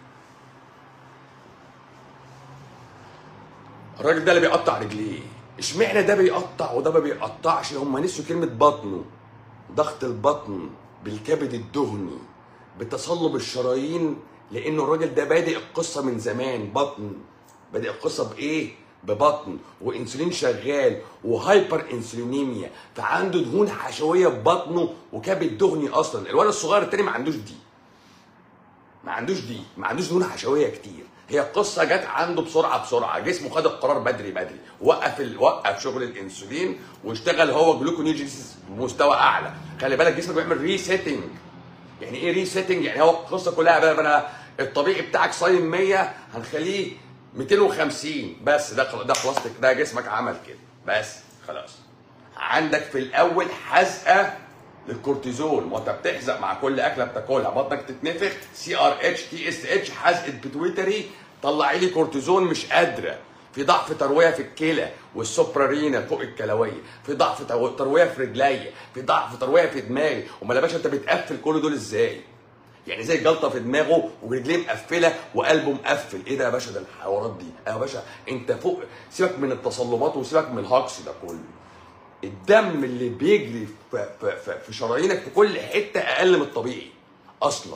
الراجل ده اللي بيقطع رجليه اشمعنى ده بيقطع وده ما بيقطعش هم نسوا كلمه بطنه ضغط البطن بالكبد الدهني بتصلب الشرايين لانه الراجل ده بادئ القصه من زمان بطن بادئ القصه بايه ببطن وانسولين شغال وهايبر انسولينيميا فعنده دهون حشويه في بطنه وكبد دهني اصلا الولد الصغير التاني ما عندوش دي ما عندوش دي ما عندوش دهون حشويه كتير هي القصه جت عنده بسرعه بسرعه جسمه خد القرار بدري بدري وقف ال... وقف شغل الانسولين واشتغل هو جلوكونيوجينيسيس بمستوى اعلى خلي بالك جسمك بيعمل ريسيتنج يعني ايه ريسيتنج يعني هو القصه كلها بقى انا الطبيعي بتاعك صايم 100 هنخليه 250 بس ده خل- ده خلاص ده جسمك عمل كده بس خلاص عندك في الاول حزقه للكورتيزول ما انت بتحزق مع كل اكله بتاكلها بطنك تتنفخ سي ار اتش تي اس اتش حزقه بيتويتري طلعي لي كورتيزون مش قادره في ضعف ترويه في الكلى والسوبرارينا فوق الكلويه في ضعف تو- ترويه في رجليا في ضعف ترويه في دماغي امال يا باشا انت بتقفل كل دول ازاي يعني زي جلطه في دماغه ورجليه مقفله وقلبه مقفل ايه ده يا باشا ده الحوارات دي يا باشا انت فوق سيبك من التصلبات وسيبك من الهجص ده كله الدم اللي بيجري في, في, في, في شرايينك في كل حته اقل من الطبيعي اصلا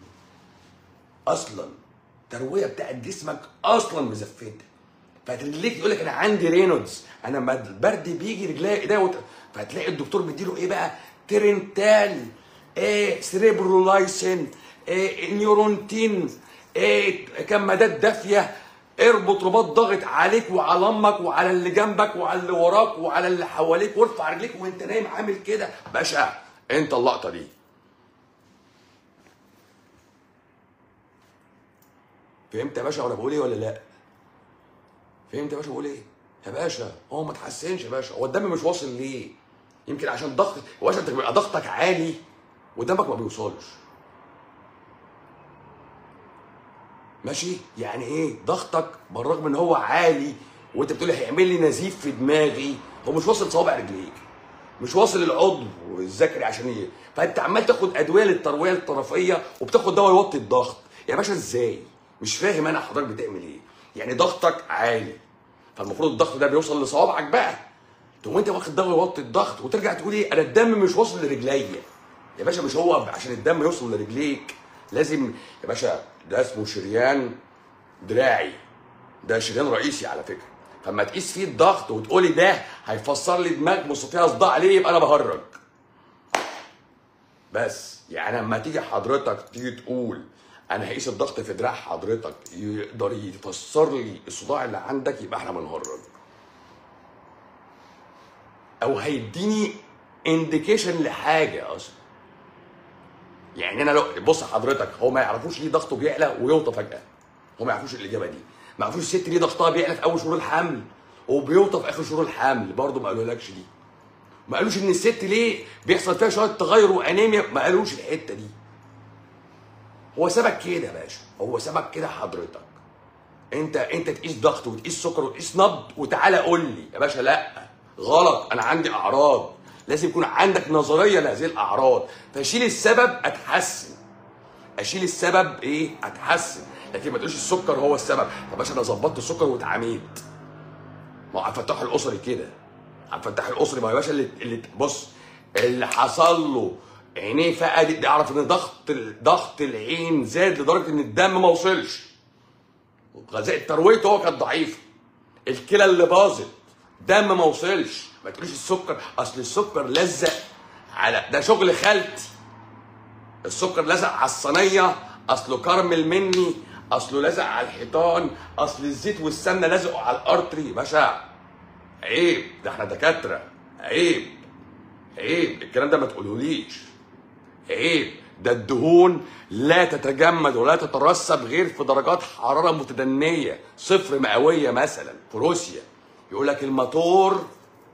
اصلا الترويه بتاعت جسمك اصلا مزفته فرجليك يقول لك انا عندي رينولدز انا لما البرد بيجي رجليا ايديا وت... فهتلاقي الدكتور مديله ايه بقى ترنتال ايه سريبرولايسين ايه نيورونتين ايه كمادات دافيه اربط رباط ضاغط عليك وعلى امك وعلى اللي جنبك وعلى اللي وراك وعلى اللي حواليك وارفع رجليك وانت نايم عامل كده باشا انت اللقطه دي فهمت يا باشا وانا بقول ايه ولا لا فهمت يا باشا بقول ايه يا باشا هو ما تحسنش يا باشا هو الدم مش واصل ليه يمكن عشان ضغط يا باشا انت بيبقى ضغطك عالي ودمك ما بيوصلش ماشي يعني ايه ضغطك بالرغم ان هو عالي وانت بتقول لي هيعمل لي نزيف في دماغي هو مش واصل صوابع رجليك مش واصل العضو الذكري عشان ايه فانت عمال تاخد ادويه للترويه الطرفيه وبتاخد دواء يوطي الضغط يا باشا ازاي مش فاهم انا حضرتك بتعمل ايه يعني ضغطك عالي فالمفروض الضغط ده بيوصل لصوابعك بقى تقوم انت واخد دواء يوطي الضغط وترجع تقول ايه انا الدم مش واصل لرجليا يا باشا مش هو عشان الدم يوصل لرجليك لازم يا باشا ده اسمه شريان دراعي ده شريان رئيسي على فكره فلما تقيس فيه الضغط وتقولي ده هيفسر لي دماغ بص فيها صداع ليه يبقى انا بهرج بس يعني لما تيجي حضرتك تيجي تقول انا هقيس الضغط في دراع حضرتك يقدر يفسر لي الصداع اللي عندك يبقى احنا بنهرج او هيديني انديكيشن لحاجه اصلا يعني انا لو بص حضرتك هو ما يعرفوش ليه ضغطه بيعلى ويوطى فجاه هو ما يعرفوش الاجابه دي ما يعرفوش الست ليه ضغطها بيعلى في اول شهور الحمل وبيوطى في اخر شهور الحمل برضه ما قالولكش دي ما قالوش ان الست ليه بيحصل فيها شويه تغير وانيميا ما قالوش الحته دي هو سابك كده يا باشا هو سابك كده حضرتك انت انت تقيس ضغط وتقيس سكر وتقيس نبض وتعالى قول لي يا باشا لا غلط انا عندي اعراض لازم يكون عندك نظريه لهذه الاعراض فشيل السبب اتحسن اشيل السبب ايه اتحسن لكن ما تقولش السكر هو السبب طب باشا انا ظبطت السكر واتعميت ما هو عبد الفتاح الاسري كده عبد الفتاح الاسري ما هو يا باشا اللي, اللي بص اللي حصل له عينيه فقدت اعرف ان ضغط ال- ضغط العين زاد لدرجه ان الدم ما وصلش غذاء ترويته هو كانت ضعيفه الكلى اللي باظت دم ما وصلش ما تقوليش السكر اصل السكر لزق على ده شغل خالتي السكر لزق على الصينيه اصله كرمل مني اصله لزق على الحيطان اصل الزيت والسمنه لزقوا على الارتري باشا عيب ده احنا دكاتره عيب عيب الكلام ده ما تقولوليش عيب ده الدهون لا تتجمد ولا تترسب غير في درجات حراره متدنيه صفر مئويه مثلا في روسيا يقول لك الموتور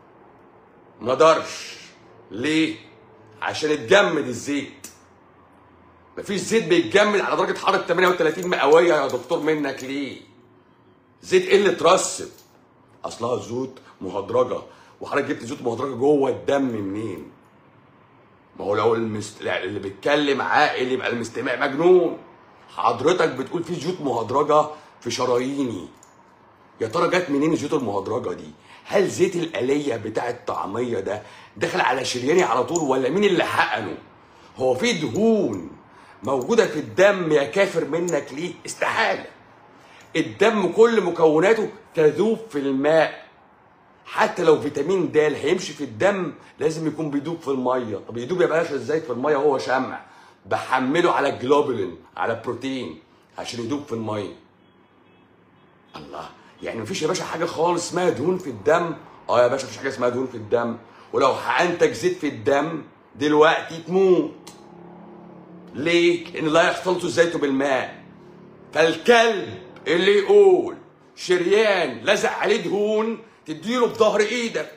ما دارش ليه عشان اتجمد الزيت مفيش زيت بيتجمد على درجه حراره 38 مئويه يا دكتور منك ليه زيت ايه اللي اترسب اصلها زيوت مهدرجه وحضرتك جبت زيوت مهدرجه جوه الدم منين ما هو لو المست... اللي بيتكلم عاقل يبقى المستمع مجنون حضرتك بتقول في زيوت مهدرجه في شراييني يا ترى جت منين الزيوت المهدرجه دي هل زيت الآلية بتاع الطعمية ده دخل على شرياني على طول ولا مين اللي حقنه هو في دهون موجودة في الدم يا كافر منك ليه استحالة الدم كل مكوناته تذوب في الماء حتى لو فيتامين د هيمشي في الدم لازم يكون بيدوب في الميه طب يدوب يا باشا ازاي في الميه وهو شمع بحمله على الجلوبولين على بروتين عشان يدوب في الميه الله يعني مفيش يا باشا حاجه خالص اسمها دهون في الدم اه يا باشا مفيش حاجه اسمها دهون في الدم ولو حقنتك زيت في الدم دلوقتي تموت ليه؟ لان لا يختلط الزيت بالماء فالكلب اللي يقول شريان لزق عليه دهون تديله بظهر ايدك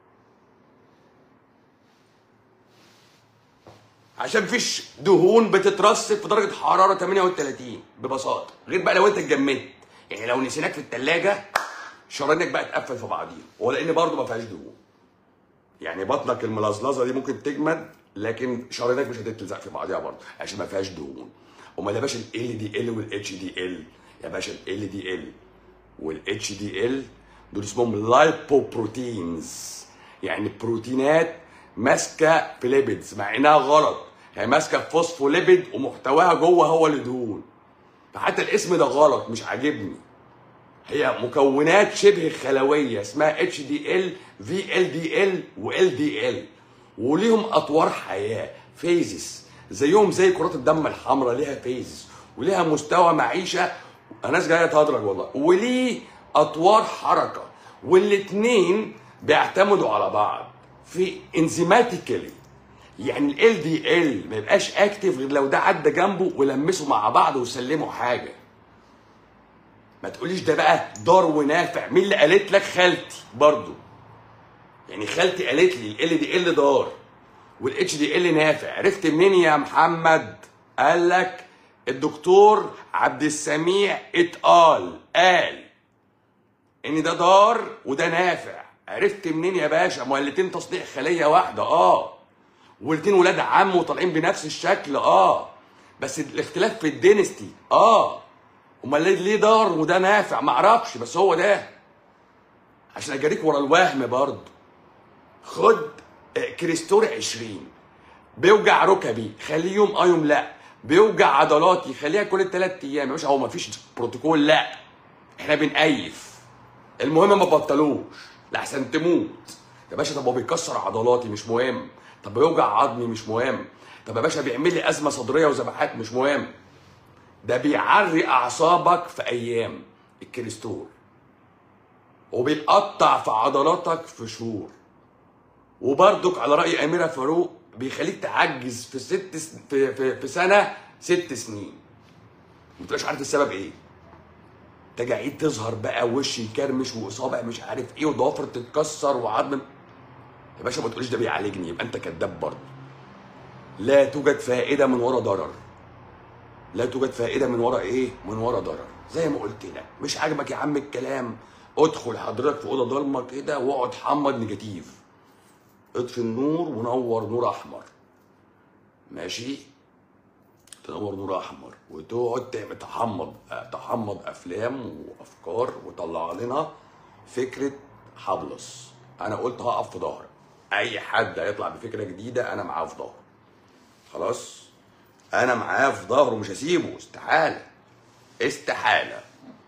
عشان مفيش دهون بتترسب في درجه حراره 38 ببساطه غير بقى لو انت اتجمدت يعني لو نسيناك في الثلاجه شرايينك بقى تقفل في بعضيها ولان برضه ما فيهاش دهون يعني بطنك الملزلزه دي ممكن تجمد لكن شرايينك مش هتتلزق في بعضيها برضه عشان ما فيهاش دهون امال يا باشا ال دي ال والاتش دي ال يا باشا ال دي ال والاتش دي ال دول اسمهم لايبوبروتينز يعني بروتينات ماسكه في ليبيدز مع انها غلط هي ماسكه في فوسفوليبيد ومحتواها جوه هو اللي دهون فحتى الاسم ده غلط مش عاجبني هي مكونات شبه خلويه اسمها اتش دي ال في ال دي ال وال دي ال وليهم اطوار حياه فيزز زيهم زي كرات الدم الحمراء ليها فيزز وليها مستوى معيشه ناس جايه تهدرج والله وليه اطوار حركه والاتنين بيعتمدوا على بعض في انزيماتيكالي يعني ال دي ال ما يبقاش اكتف غير لو ده عدى جنبه ولمسوا مع بعض وسلموا حاجه ما تقوليش ده بقى ضار ونافع مين اللي قالت لك خالتي برضو يعني خالتي قالت لي ال دي ال ضار والاتش دي ال نافع عرفت منين يا محمد قال لك الدكتور عبد السميع اتقال قال ان ده ضار وده نافع عرفت منين يا باشا ما الاتنين تصنيع خليه واحده اه والاتنين ولاد عم وطالعين بنفس الشكل اه بس الاختلاف في الدينستي اه امال ليه ليه ضار وده نافع ما اعرفش بس هو ده عشان اجاريك ورا الوهم برضه خد آه، كريستور 20 بيوجع ركبي خليه يوم اه يوم لا بيوجع عضلاتي خليها كل ثلاث ايام يا باشا هو ما فيش بروتوكول لا احنا بنقيف المهم ما بطلوش لحسن تموت يا باشا طب هو بيكسر عضلاتي مش مهم طب بيوجع عظمي مش مهم طب يا باشا بيعمل لي ازمه صدريه وذبحات مش مهم ده بيعري اعصابك في ايام الكريستور وبيقطع في عضلاتك في شهور وبرضك على راي اميره فاروق بيخليك تعجز في ست س... في, في, في سنه ست سنين ما تبقاش عارف السبب ايه تجاعيد تظهر بقى وش يكرمش واصابع مش عارف ايه وضوافر تتكسر وعظم يا باشا ما تقوليش ده بيعالجني يبقى انت كذاب برضه لا توجد فائده من ورا ضرر لا توجد فائده من ورا ايه من ورا ضرر زي ما قلت لك مش عاجبك يا عم الكلام ادخل حضرتك في اوضه ضلمه كده واقعد حمض نيجاتيف اطفي النور ونور نور احمر ماشي تنور نور احمر وتقعد تعمل تحمض تحمض افلام وافكار وطلع لنا فكره حبلس انا قلت هقف في ظهرك اي حد هيطلع بفكره جديده انا معاه في ظهره خلاص انا معاه في ظهره مش هسيبه استحاله استحاله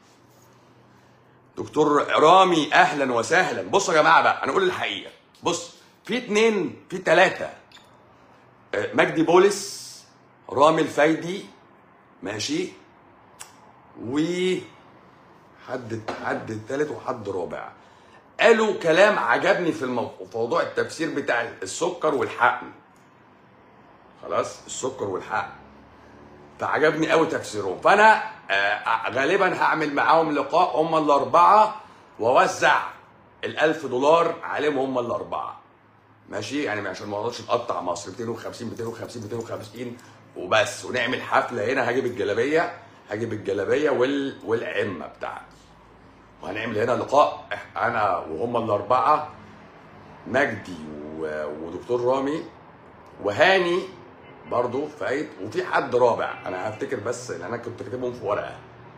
دكتور رامي اهلا وسهلا بصوا يا جماعه بقى هنقول الحقيقه بص في اتنين في تلاته آه، مجدي بولس رامي الفايدي ماشي و حد حد التالت وحد رابع قالوا كلام عجبني في الموضوع في موضوع التفسير بتاع السكر والحقن خلاص السكر والحقن فعجبني قوي تفسيرهم فانا آه، غالبا هعمل معاهم لقاء هم الاربعه واوزع الألف دولار عليهم هم الاربعه ماشي يعني عشان ما نقدرش نقطع مصر 250 250 250 وبس ونعمل حفله هنا هجيب الجلابيه هجيب الجلابيه وال... والعمه بتاعتي وهنعمل هنا لقاء إح- انا وهم الاربعه مجدي و... ودكتور رامي وهاني برضو فايت وفي حد رابع انا هفتكر بس ان انا كنت كاتبهم في ورقه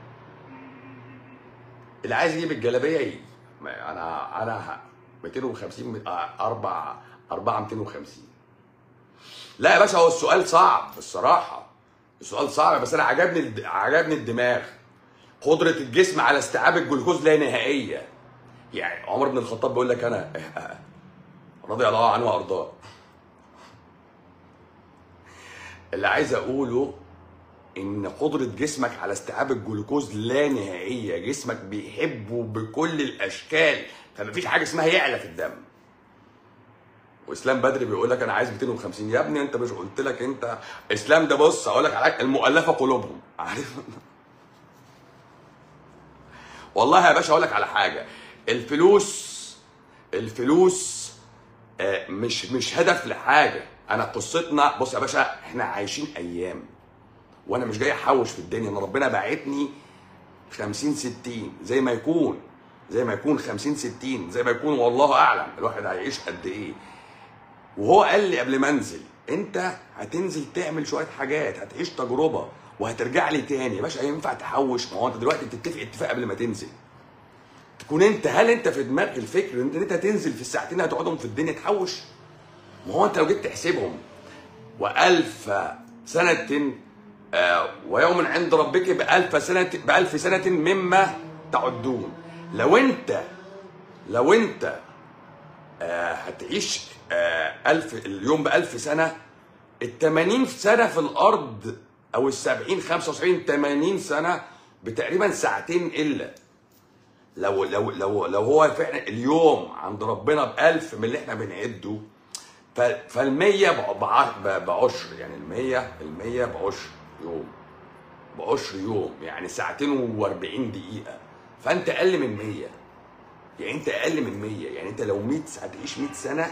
اللي عايز يجيب الجلابيه يجي ما انا انا ه- 250 آه، اربع 4 250 لا يا باشا هو السؤال صعب الصراحه السؤال صعب بس انا عجبني الد- عجبني الدماغ قدره الجسم على استيعاب الجلوكوز لا نهائيه يعني عمر بن الخطاب بيقول لك انا رضي الله عنه وارضاه اللي عايز اقوله ان قدرة جسمك على استيعاب الجلوكوز لا نهائية جسمك بيحبه بكل الاشكال فمفيش حاجة اسمها يعلى في الدم واسلام بدري بيقول لك انا عايز 250 يا ابني انت مش قلت لك انت اسلام ده بص اقول لك على حاجة المؤلفة قلوبهم عارف والله يا باشا اقول لك على حاجة الفلوس الفلوس آه، مش مش هدف لحاجه انا قصتنا بص يا باشا احنا عايشين ايام وانا مش جاي احوش في الدنيا انا ربنا باعتني 50 60 زي ما يكون زي ما يكون 50 60 زي ما يكون والله اعلم الواحد هيعيش قد ايه وهو قال لي قبل ما انزل انت هتنزل تعمل شويه حاجات هتعيش تجربه وهترجع لي تاني يا باشا ينفع تحوش ما هو انت دلوقتي بتتفق اتفاق قبل ما تنزل تكون انت هل انت في دماغك الفكر ان انت تنزل في الساعتين اللي هتقعدهم في الدنيا تحوش ما هو انت لو جيت تحسبهم والف سنه آه، ويوم عند ربك بألف سنة بألف سنة مما تعدون لو انت لو انت آه، هتعيش آه، ألف اليوم بألف سنة التمانين سنة في الأرض أو السبعين خمسة وسبعين تمانين سنة بتقريبا ساعتين إلا لو لو لو لو هو فعلا اليوم عند ربنا بألف من اللي احنا بنعده ف- فالمية بع- بع- ب- بعشر يعني المية المية بعشر يوم بعشر يوم يعني ساعتين واربعين دقيقة فأنت أقل من مية يعني أنت أقل من مية يعني أنت لو مية ساعة تعيش مية سنة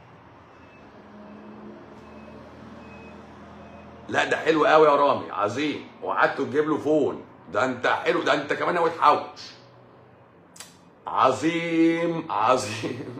لا ده حلو قوي يا رامي عظيم وقعدت تجيب له فون ده انت حلو ده انت كمان ناوي تحوش عظيم عظيم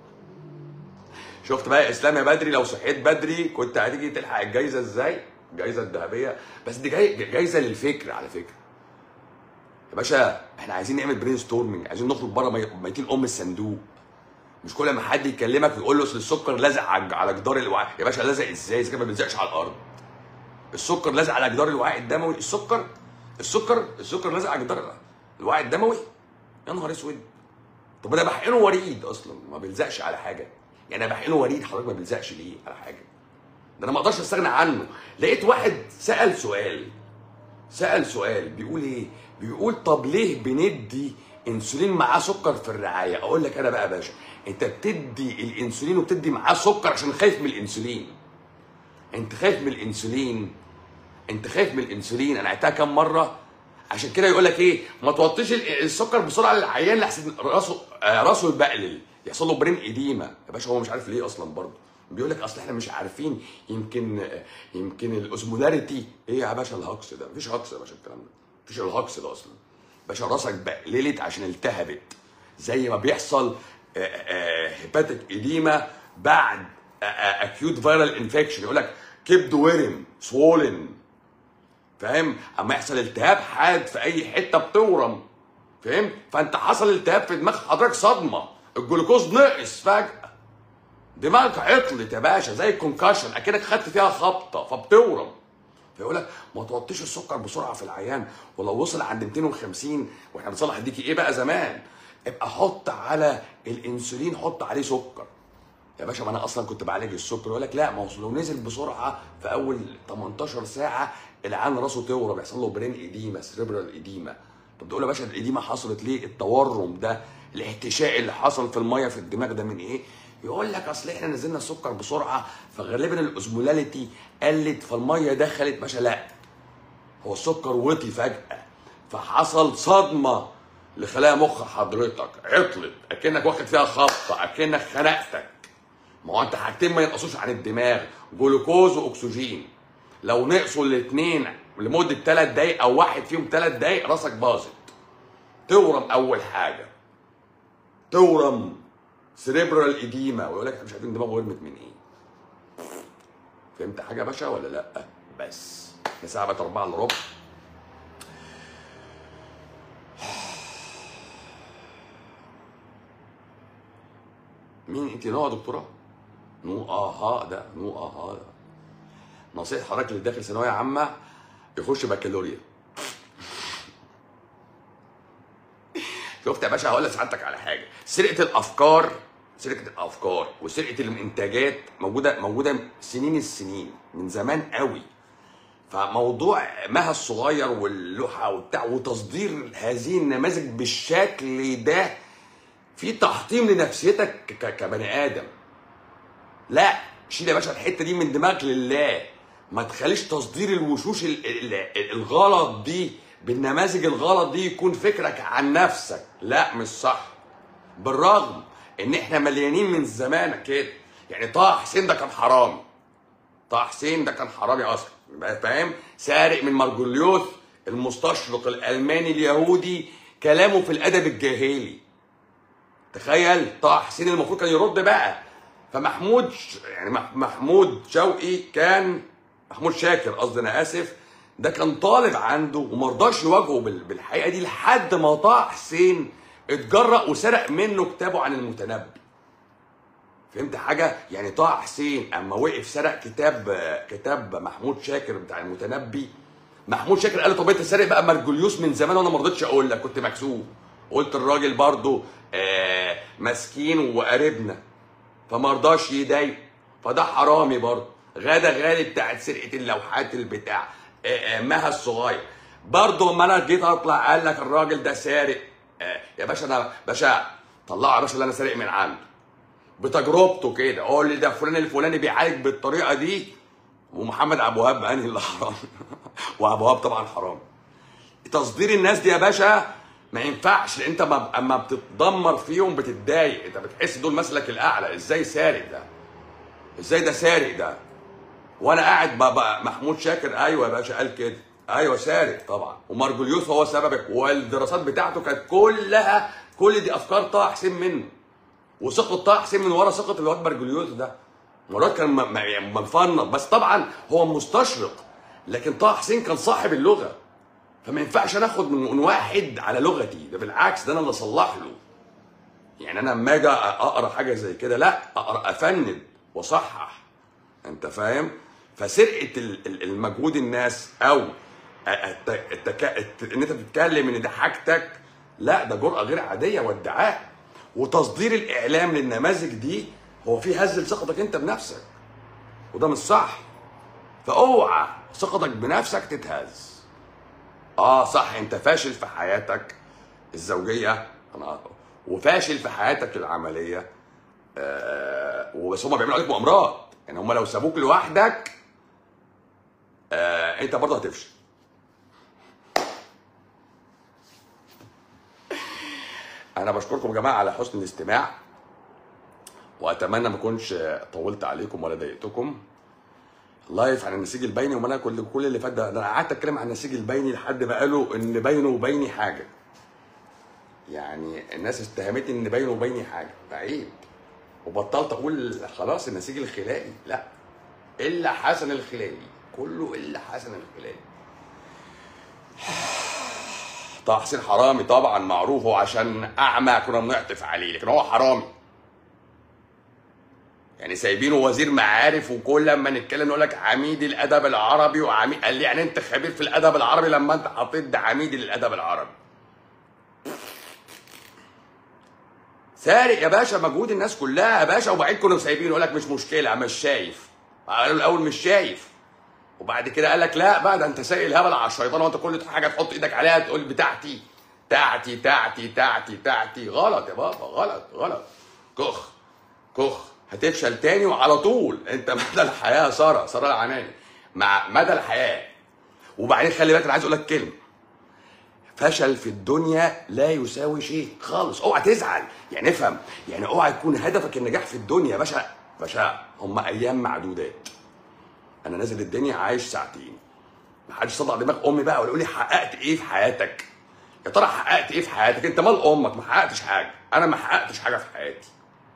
شفت بقى يا اسلام يا بدري لو صحيت بدري كنت هتيجي تلحق الجايزه ازاي؟ الجايزه الذهبيه بس دي جاي جايزه للفكر على فكره. يا باشا احنا عايزين نعمل برين ستورمنج عايزين نخرج بره مي- ميتين ام الصندوق. مش كل ما حد يكلمك يقول له اصل السكر لازق على على جدار الوعاء يا باشا لازق ازاي؟ اذا كان ما بيلزقش على الارض. السكر لازق على جدار الوعاء الدموي السكر السكر السكر لازق على جدار الوعاء الدموي يا نهار اسود طب انا بحقنه وريد اصلا ما بيلزقش على حاجه يعني انا بحقنه وريد حضرتك ما بيلزقش ليه على حاجه ده انا ما اقدرش استغنى عنه لقيت واحد سال سؤال سال سؤال بيقول ايه بيقول طب ليه بندي انسولين معاه سكر في الرعايه اقول لك انا بقى يا باشا انت بتدي الانسولين وبتدي معاه سكر عشان خايف من الانسولين انت خايف من الانسولين انت خايف من الانسولين انا عدتها كام مره عشان كده يقول لك ايه ما توطيش ال- السكر بسرعه للعيان لحسن راسه آه راسه يبقلل يحصل له برين اديمه يا باشا هو مش عارف ليه اصلا برضه بيقول لك اصل احنا مش عارفين يمكن يمكن الاوزمولاريتي ايه يا باشا الهجص ده مفيش هجص يا باشا الكلام ده مفيش الهجص ده اصلا باشا راسك بقللت عشان التهبت زي ما بيحصل هيباتيك اديما بعد اكيوت فيرال انفكشن يقول لك كبد ورم سوولن فاهم اما يحصل التهاب حاد في اي حته بتورم فاهم فانت حصل التهاب في دماغ حضرتك صدمه الجلوكوز نقص فجاه دماغك عطلت يا باشا زي الكونكشن اكنك خدت فيها خبطه فبتورم فيقول لك ما توطيش السكر بسرعه في العيان ولو وصل عند 250 واحنا بنصلح اديكي ايه بقى زمان ابقى حط على الانسولين حط عليه سكر يا باشا ما انا اصلا كنت بعالج السكر يقول لك لا ما هو لو نزل بسرعه في اول 18 ساعه العيان راسه تورم بيحصل له برين ايديما سريبرال ايديما طب تقول يا باشا الايديما حصلت ليه التورم ده الاحتشاء اللي حصل في الميه في الدماغ ده من ايه يقول لك اصل احنا نزلنا السكر بسرعه فغالبا الاوزمولاليتي قلت فالميه دخلت باشا لا هو السكر وطي فجاه فحصل صدمه لخلايا مخ حضرتك عطلت اكنك واخد فيها خبطه اكنك خنقتك ما هو انت حاجتين ما ينقصوش عن الدماغ جلوكوز واكسجين لو نقصوا الاثنين لمده ثلاث دقايق او واحد فيهم ثلاث دقايق راسك باظت تورم اول حاجه تورم سريبرال ايديما ويقول لك احنا مش عارفين دماغه ورمت من ايه فهمت حاجه يا باشا ولا لا بس الساعه بقت 4 الا ربع مين انت نوع دكتوره نو اها ده نو اها ده نصيحه حضرتك اللي داخل ثانويه عامه يخش بكالوريا شفت يا باشا هقول لسعادتك على حاجه سرقه الافكار سرقه الافكار وسرقه الانتاجات موجوده موجوده سنين السنين من زمان قوي فموضوع مها الصغير واللوحه وبتاع وتصدير هذه النماذج بالشكل ده في تحطيم لنفسيتك ك- كبني ادم لا شيل يا باشا الحته دي من دماغك لله ما تخليش تصدير الوشوش ال- ال- ال- الغلط دي بالنماذج الغلط دي يكون فكرك عن نفسك لا مش صح بالرغم ان احنا مليانين من زمان كده يعني طه حسين ده كان حرامي طه حسين ده كان حرامي اصلا يبقى فاهم سارق من مرجوليوس المستشرق الالماني اليهودي كلامه في الادب الجاهلي تخيل طه حسين المفروض كان يرد بقى فمحمود ش- يعني مح- محمود شوقي كان محمود شاكر قصدي انا اسف ده كان طالب عنده ومرضاش يواجهه بال- بالحقيقه دي لحد ما طه حسين اتجرأ وسرق منه كتابه عن المتنبي فهمت حاجه يعني طه حسين اما وقف سرق كتاب كتاب محمود شاكر بتاع المتنبي محمود شاكر قال له طب انت سارق بقى مرجوليوس من زمان وانا ما رضيتش اقول لك كنت مكسوف قلت الراجل برضه آه مسكين وقريبنا فما رضاش يضايق فده حرامي برضه غاده غالي بتاعت سرقه اللوحات البتاع آه آه مها الصغير برضه اما انا جيت اطلع قال لك الراجل ده سارق آه يا باشا انا باشا طلعوا يا باشا اللي انا سارق من عنده بتجربته كده قول لي ده فلان الفلاني بيعالج بالطريقه دي ومحمد ابو وهاب انهي اللي حرام وابو وهاب طبعا حرام تصدير الناس دي يا باشا ما ينفعش لان انت ما- اما بتتدمر فيهم بتتضايق انت بتحس دول مسلك الاعلى ازاي سارق ده ازاي ده سارق ده وانا قاعد بقى محمود شاكر ايوه يا باشا قال كده ايوه سارق طبعا ومرجوليوس هو سببك والدراسات بتاعته كانت كلها كل دي افكار طه حسين منه وسقط طه حسين من ورا سقط الواد برجوليوس ده الواد كان م- م- يعني مفنط بس طبعا هو مستشرق لكن طه حسين كان صاحب اللغه فما ينفعش انا اخد من من واحد على لغتي ده بالعكس ده انا اللي اصلح له يعني انا لما اجي اقرا حاجه زي كده لا اقرا افند واصحح انت فاهم فسرقه ال- ال- المجهود الناس او الت- التك... الت- ان انت تتكلم ان ده حاجتك لا ده جرأة غير عادية وادعاء وتصدير الإعلام للنماذج دي هو في هز لثقتك أنت بنفسك وده مش صح فاوعى ثقتك بنفسك تتهز اه صح انت فاشل في حياتك الزوجيه انا وفاشل في حياتك العمليه آه وبس هم بيعملوا عليك مؤامرات يعني هم لو سابوك لوحدك آه انت برضه هتفشل انا بشكركم يا جماعه على حسن الاستماع واتمنى ما اكونش طولت عليكم ولا ضايقتكم لايف عن النسيج البيني وما انا كل كل اللي فات ده انا قعدت اتكلم عن النسيج البيني لحد ما قالوا ان بينه وبيني حاجه يعني الناس اتهمتني ان بيني وبيني حاجه عيب وبطلت اقول خلاص النسيج الخلالي لا الا حسن الخلالي كله الا حسن الخلالي طه حسين حرامي طبعا معروف هو عشان اعمى كنا بنعطف عليه لكن هو حرامي يعني سايبينه وزير معارف وكل لما نتكلم نقول لك عميد الادب العربي وعميد قال لي يعني انت خبير في الادب العربي لما انت حطيت ده عميد للادب العربي سارق يا باشا مجهود الناس كلها يا باشا وبعدين كانوا سايبينه يقول لك مش مشكله مش شايف قالوا الاول مش شايف وبعد كده قال لك لا بقى ده انت سايق الهبل على الشيطان وانت كل حاجه تحط ايدك عليها تقول بتاعتي تاعتي تاعتي تاعتي تاعتي غلط يا بابا غلط غلط كخ كخ هتفشل تاني وعلى طول انت مدى الحياه ساره ساره العناني مع مدى الحياه وبعدين خلي بالك انا عايز اقول لك كلمه فشل في الدنيا لا يساوي شيء خالص اوعى تزعل يعني افهم يعني اوعى يكون هدفك النجاح في الدنيا يا باشا باشا هم ايام معدودات انا نازل الدنيا عايش ساعتين ما حدش صدع دماغ امي بقى ولا يقول لي حققت ايه في حياتك يا ترى حققت ايه في حياتك انت مال امك ما حققتش حاجه انا ما حققتش حاجه في حياتي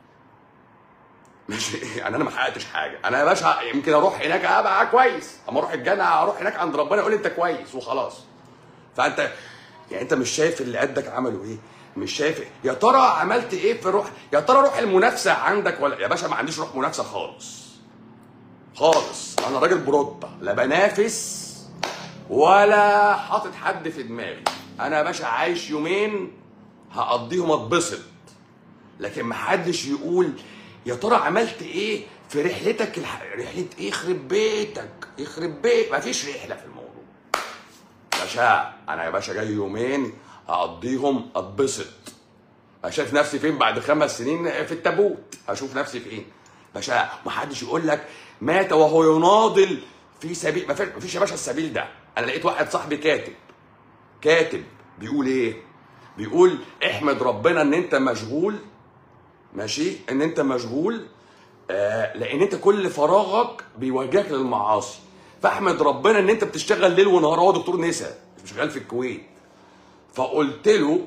مش يعني انا ما حققتش حاجه انا يا باشا يمكن اروح هناك ابقى كويس اما اروح الجنه اروح هناك عند ربنا يقول لي انت كويس وخلاص فانت يعني انت مش شايف اللي قدك عملوا ايه مش شايف يا ترى عملت ايه في روح يا ترى روح المنافسه عندك ولا يا باشا ما عنديش روح منافسه خالص خالص انا راجل بروتا لا بنافس ولا حاطط حد في دماغي انا يا باشا عايش يومين هقضيهم اتبسط لكن محدش يقول يا ترى عملت ايه في رحلتك الح... رحله ايه يخرب بيتك يخرب بيت مفيش رحله في الموضوع باشا انا يا باشا جاي يومين هقضيهم اتبسط شايف نفسي فين بعد خمس سنين في التابوت هشوف نفسي فين باشا محدش يقول لك مات وهو يناضل في سبيل ما فيش يا باشا السبيل ده انا لقيت واحد صاحبي كاتب كاتب بيقول ايه بيقول احمد ربنا ان انت مشغول ماشي ان انت مشغول آه لان انت كل فراغك بيوجهك للمعاصي فاحمد ربنا ان انت بتشتغل ليل ونهار هو دكتور نسا شغال في الكويت فقلت له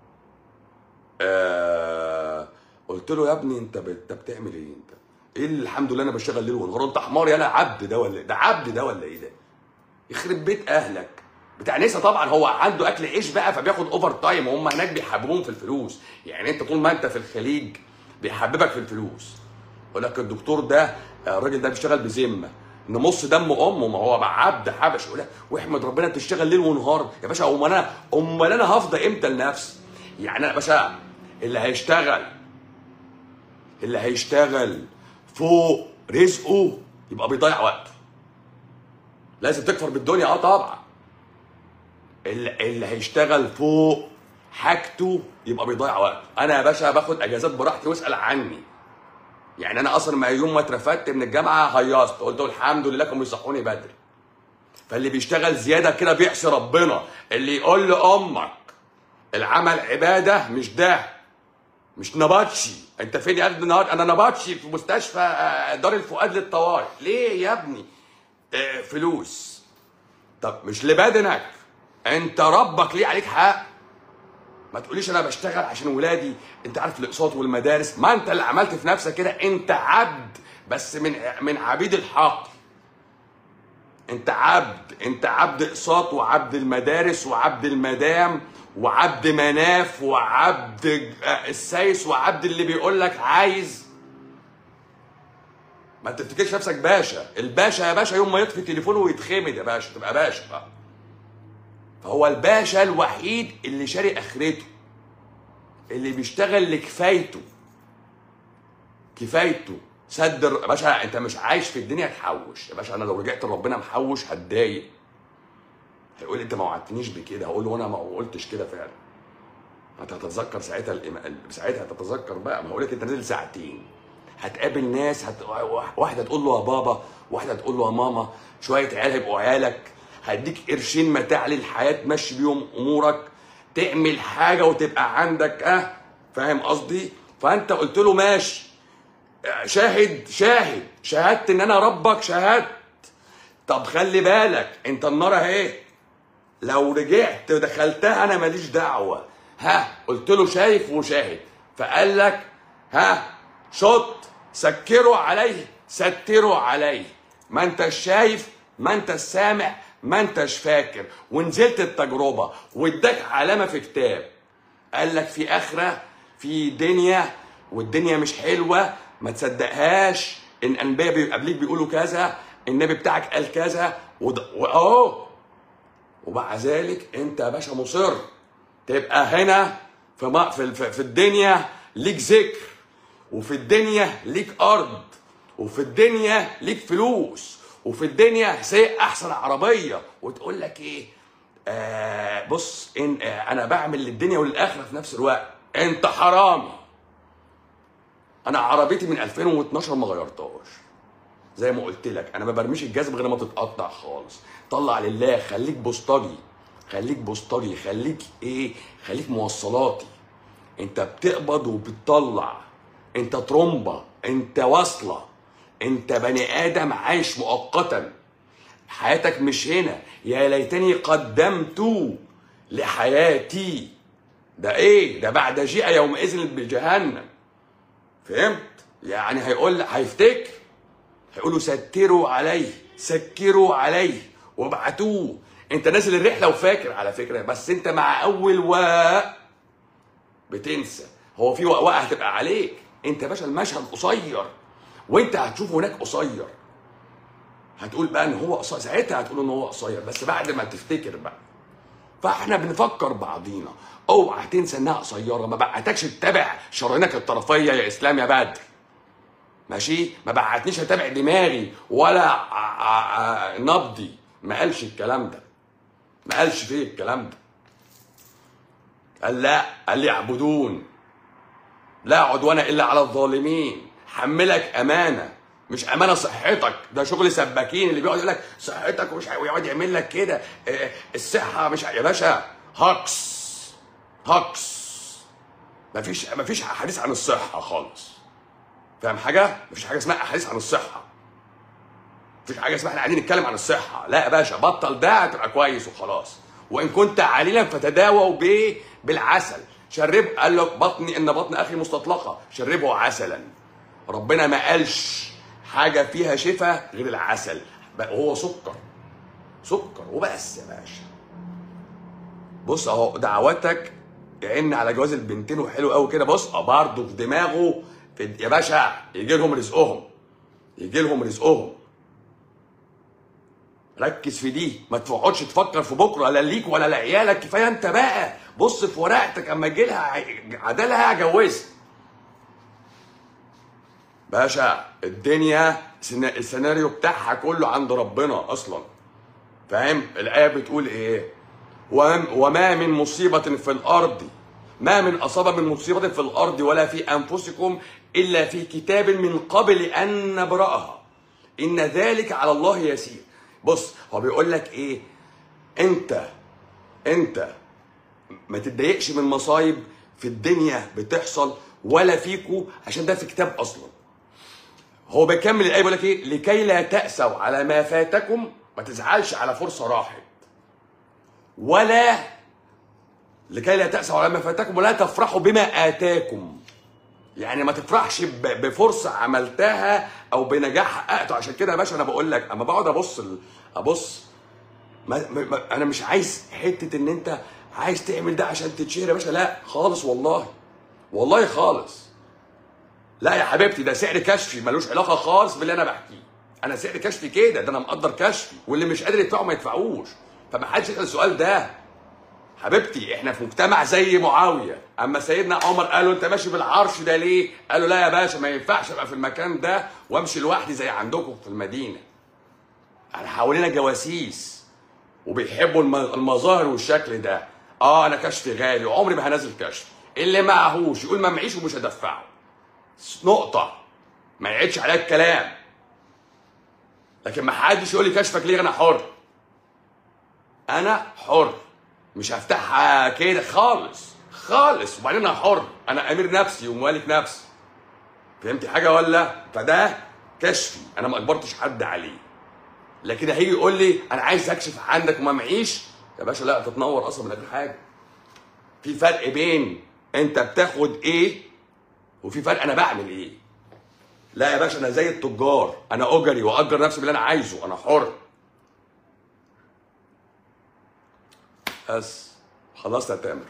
آه قلت له يا ابني انت انت بتعمل ايه انت ايه اللي الحمد لله انا بشتغل ليل ونهار انت حمار يالا عبد ده ولا ده عبد ده ولا ايه ده يخرب بيت اهلك بتاع نسا طبعا هو عنده اكل عيش بقى فبياخد اوفر تايم وهم هناك بيحببوهم في الفلوس يعني انت طول ما انت في الخليج بيحببك في الفلوس يقول لك الدكتور ده الراجل ده بيشتغل بذمه نمص دم امه ما هو بقى عبد حبش يقول لك واحمد ربنا تشتغل ليل ونهار يا باشا امال انا امال انا هفضى امتى لنفسي يعني انا يا باشا اللي هيشتغل اللي هيشتغل فوق رزقه يبقى بيضيع وقته لازم تكفر بالدنيا اه طبعا اللي, اللي هيشتغل فوق حاجته يبقى بيضيع وقته انا يا باشا باخد اجازات براحتي واسال عني يعني انا اصلا ما يوم ما اترفدت من الجامعه هيصت قلت الحمد لله كانوا بيصحوني بدري فاللي بيشتغل زياده كده بيعصي ربنا اللي يقول لامك العمل عباده مش ده مش نبطشي انت فين يا ابني النهارده انا نبطشي في مستشفى دار الفؤاد للطوارئ ليه يا ابني اه فلوس طب مش لبدنك انت ربك ليه عليك حق ما تقوليش انا بشتغل عشان ولادي انت عارف الاقساط والمدارس ما انت اللي عملت في نفسك كده انت عبد بس من من عبيد الحق انت عبد انت عبد اقساط وعبد المدارس وعبد المدام وعبد مناف وعبد السايس وعبد اللي بيقول لك عايز ما تفتكرش نفسك باشا الباشا يا باشا يوم ما يطفي تليفونه ويتخمد يا باشا تبقى باشا بقى فهو الباشا الوحيد اللي شاري اخرته اللي بيشتغل لكفايته كفايته سد يا باشا انت مش عايش في الدنيا تحوش يا باشا انا لو رجعت لربنا محوش هتضايق هيقول لي انت ما وعدتنيش بكده هقول له انا ما قلتش كده فعلا هتتذكر ساعتها الإم... ساعتها هتتذكر بقى ما هقول لك انت نازل ساعتين هتقابل ناس هت... واحده تقول له يا بابا واحده تقول له يا ماما شويه عيال هيبقوا عيالك هديك قرشين متاع للحياه تمشي بيهم امورك تعمل حاجه وتبقى عندك اه فاهم قصدي فانت قلت له ماشي شاهد شاهد شهدت ان انا ربك شهدت طب خلي بالك انت النار اهي لو رجعت ودخلتها انا ماليش دعوه ها قلت له شايف وشاهد فقال لك ها شط سكروا عليه ستروا عليه ما انتش شايف ما انتش سامع ما انتش فاكر ونزلت التجربه واداك علامه في كتاب قال لك في اخره في دنيا والدنيا مش حلوه ما تصدقهاش ان انبياء بي- قبليك بيقولوا كذا النبي بتاعك قال كذا وده- واهو ومع ذلك انت يا باشا مصر تبقى هنا في ما- في في- في الدنيا ليك ذكر وفي الدنيا ليك ارض وفي الدنيا ليك فلوس وفي الدنيا سايق احسن عربيه وتقول لك ايه آه بص إن آه انا بعمل للدنيا وللاخره في نفس الوقت انت حرامي انا عربيتي من 2012 ما غيرتهاش زي ما قلت لك انا ما برميش الجزم غير ما تتقطع خالص طلع لله خليك بوسطجي خليك بوسطجي خليك ايه خليك موصلاتي انت بتقبض وبتطلع انت ترومبه انت واصله انت بني ادم عايش مؤقتا حياتك مش هنا يا ليتني قدمت لحياتي ده ايه ده بعد جيء يومئذ بجهنم فهمت يعني هيقول هيفتكر هيقولوا ستروا عليه سكروا عليه وابعتوه انت نازل الرحله وفاكر على فكره بس انت مع اول واء بتنسى هو في وقوقه هتبقى عليك انت يا باشا المشهد قصير وانت هتشوف هناك قصير هتقول بقى ان هو قصير ساعتها هتقول ان هو قصير بس بعد ما تفتكر بقى فاحنا بنفكر بعضينا اوعى تنسى انها قصيره ما بعتكش تتابع شرايينك الطرفيه يا اسلام يا بدر ماشي ما بعتنيش اتابع دماغي ولا ع- ع- ع- نبضي ما قالش الكلام ده ما قالش فيه الكلام ده قال لا قال لي اعبدون لا عدوان الا على الظالمين حملك امانه مش امانه صحتك ده شغل سباكين اللي بيقعد يقول لك صحتك ومش ويقعد يعمل لك كده إيه، الصحه مش يا باشا هكس هكس مفيش مفيش حديث عن الصحه خالص فاهم حاجه مفيش حاجه اسمها احاديث عن الصحه مفيش حاجه اسمها احنا قاعدين نتكلم عن الصحه لا يا باشا بطل ده هتبقى كويس وخلاص وان كنت عليلا فتداووا به بالعسل شرب قال لك بطني ان بطن اخي مستطلقه شربه عسلا ربنا ما قالش حاجه فيها شفاء غير العسل بقى هو سكر سكر وبس يا باشا بص اهو دعواتك يعن على جواز البنتين وحلو قوي كده بص اه برضه في دماغه في يا باشا يجي لهم رزقهم يجي لهم رزقهم ركز في دي ما تقعدش تفكر في بكره لا ليك ولا لعيالك كفايه انت بقى بص في ورقتك اما يجي لها عدالها هجوزها باشا الدنيا سنا- السيناريو بتاعها كله عند ربنا اصلا فاهم الايه بتقول ايه وم- وما من مصيبه في الارض ما من اصاب من مصيبه في الارض ولا في انفسكم الا في كتاب من قبل ان نبراها ان ذلك على الله يسير بص هو بيقول لك ايه انت انت ما تتضايقش من مصايب في الدنيا بتحصل ولا فيكو عشان ده في كتاب اصلا هو بيكمل الايه بيقول لك ايه لكي لا تاسوا على ما فاتكم ما تزعلش على فرصه راحت ولا لكي لا تاسوا على ما فاتكم ولا تفرحوا بما اتاكم يعني ما تفرحش ب- بفرصه عملتها او بنجاح حققته عشان كده يا باشا انا بقول لك اما بقعد ابص ال- ابص ما ما ما انا مش عايز حته ان انت عايز تعمل ده عشان تتشهر يا باشا لا خالص والله والله خالص لا يا حبيبتي ده سعر كشفي ملوش علاقه خالص باللي انا بحكيه انا سعر كشفي كده ده انا مقدر كشفي واللي مش قادر يدفعه ما يدفعوش فما حدش يسال السؤال ده حبيبتي احنا في مجتمع زي معاويه اما سيدنا عمر قالوا انت ماشي بالعرش ده ليه قالوا لا يا باشا ما ينفعش ابقى في المكان ده وامشي لوحدي زي عندكم في المدينه انا حوالينا جواسيس وبيحبوا الم- المظاهر والشكل ده اه انا كشفي غالي وعمري ما هنزل كشف اللي معهوش يقول ما معيش ومش هدفعه نقطه ما يعيدش عليا الكلام لكن ما حدش يقول لي كشفك ليه انا حر انا حر مش هفتحها كده خالص خالص وبعدين انا حر انا امير نفسي ومالك نفسي فهمتي حاجه ولا فده كشفي انا ما اجبرتش حد عليه لكن هيجي يقول لي انا عايز اكشف عندك وما معيش يا باشا لا تتنور اصلا من غير حاجه في فرق بين انت بتاخد ايه وفي فرق انا بعمل ايه لا يا باشا انا زي التجار انا اجري واجر نفسي باللي انا عايزه انا حر بس خلصت يا تامر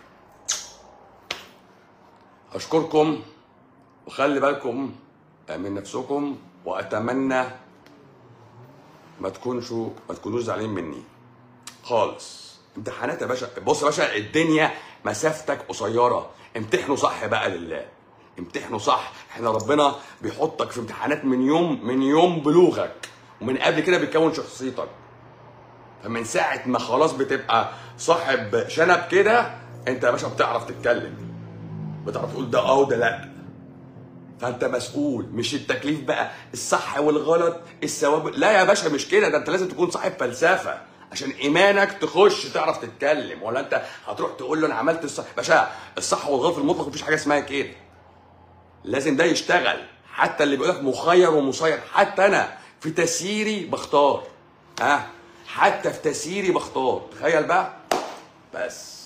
اشكركم وخلي بالكم من نفسكم واتمنى ما تكونشوا ما تكونوش زعلانين مني خالص امتحانات يا باشا بص يا باشا الدنيا مسافتك قصيره امتحنوا صح بقى لله امتحنوا صح احنا ربنا بيحطك في امتحانات من يوم من يوم بلوغك ومن قبل كده بيكون شخصيتك فمن ساعة ما خلاص بتبقى صاحب شنب كده انت يا باشا بتعرف تتكلم بتعرف تقول ده اه وده لا فانت مسؤول مش التكليف بقى الصح والغلط الثواب لا يا باشا مش كده ده انت لازم تكون صاحب فلسفه عشان ايمانك تخش تعرف تتكلم ولا انت هتروح تقول له انا عملت الصح باشا الصح والغلط المطلق مفيش حاجه اسمها كده لازم ده يشتغل حتى اللي بيقول لك مخير ومسير حتى انا في تسييري بختار ها أه؟ حتى في تسييري بختار تخيل بقى بس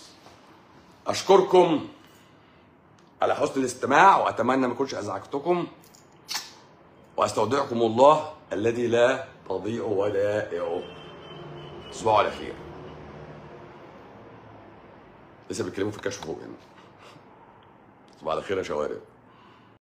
اشكركم على حسن الاستماع واتمنى ما اكونش ازعجتكم واستودعكم الله الذي لا تضيع ودائعه تصبحوا على خير لسه بيتكلموا في الكشف فوق هنا تصبحوا على خير يا شوارب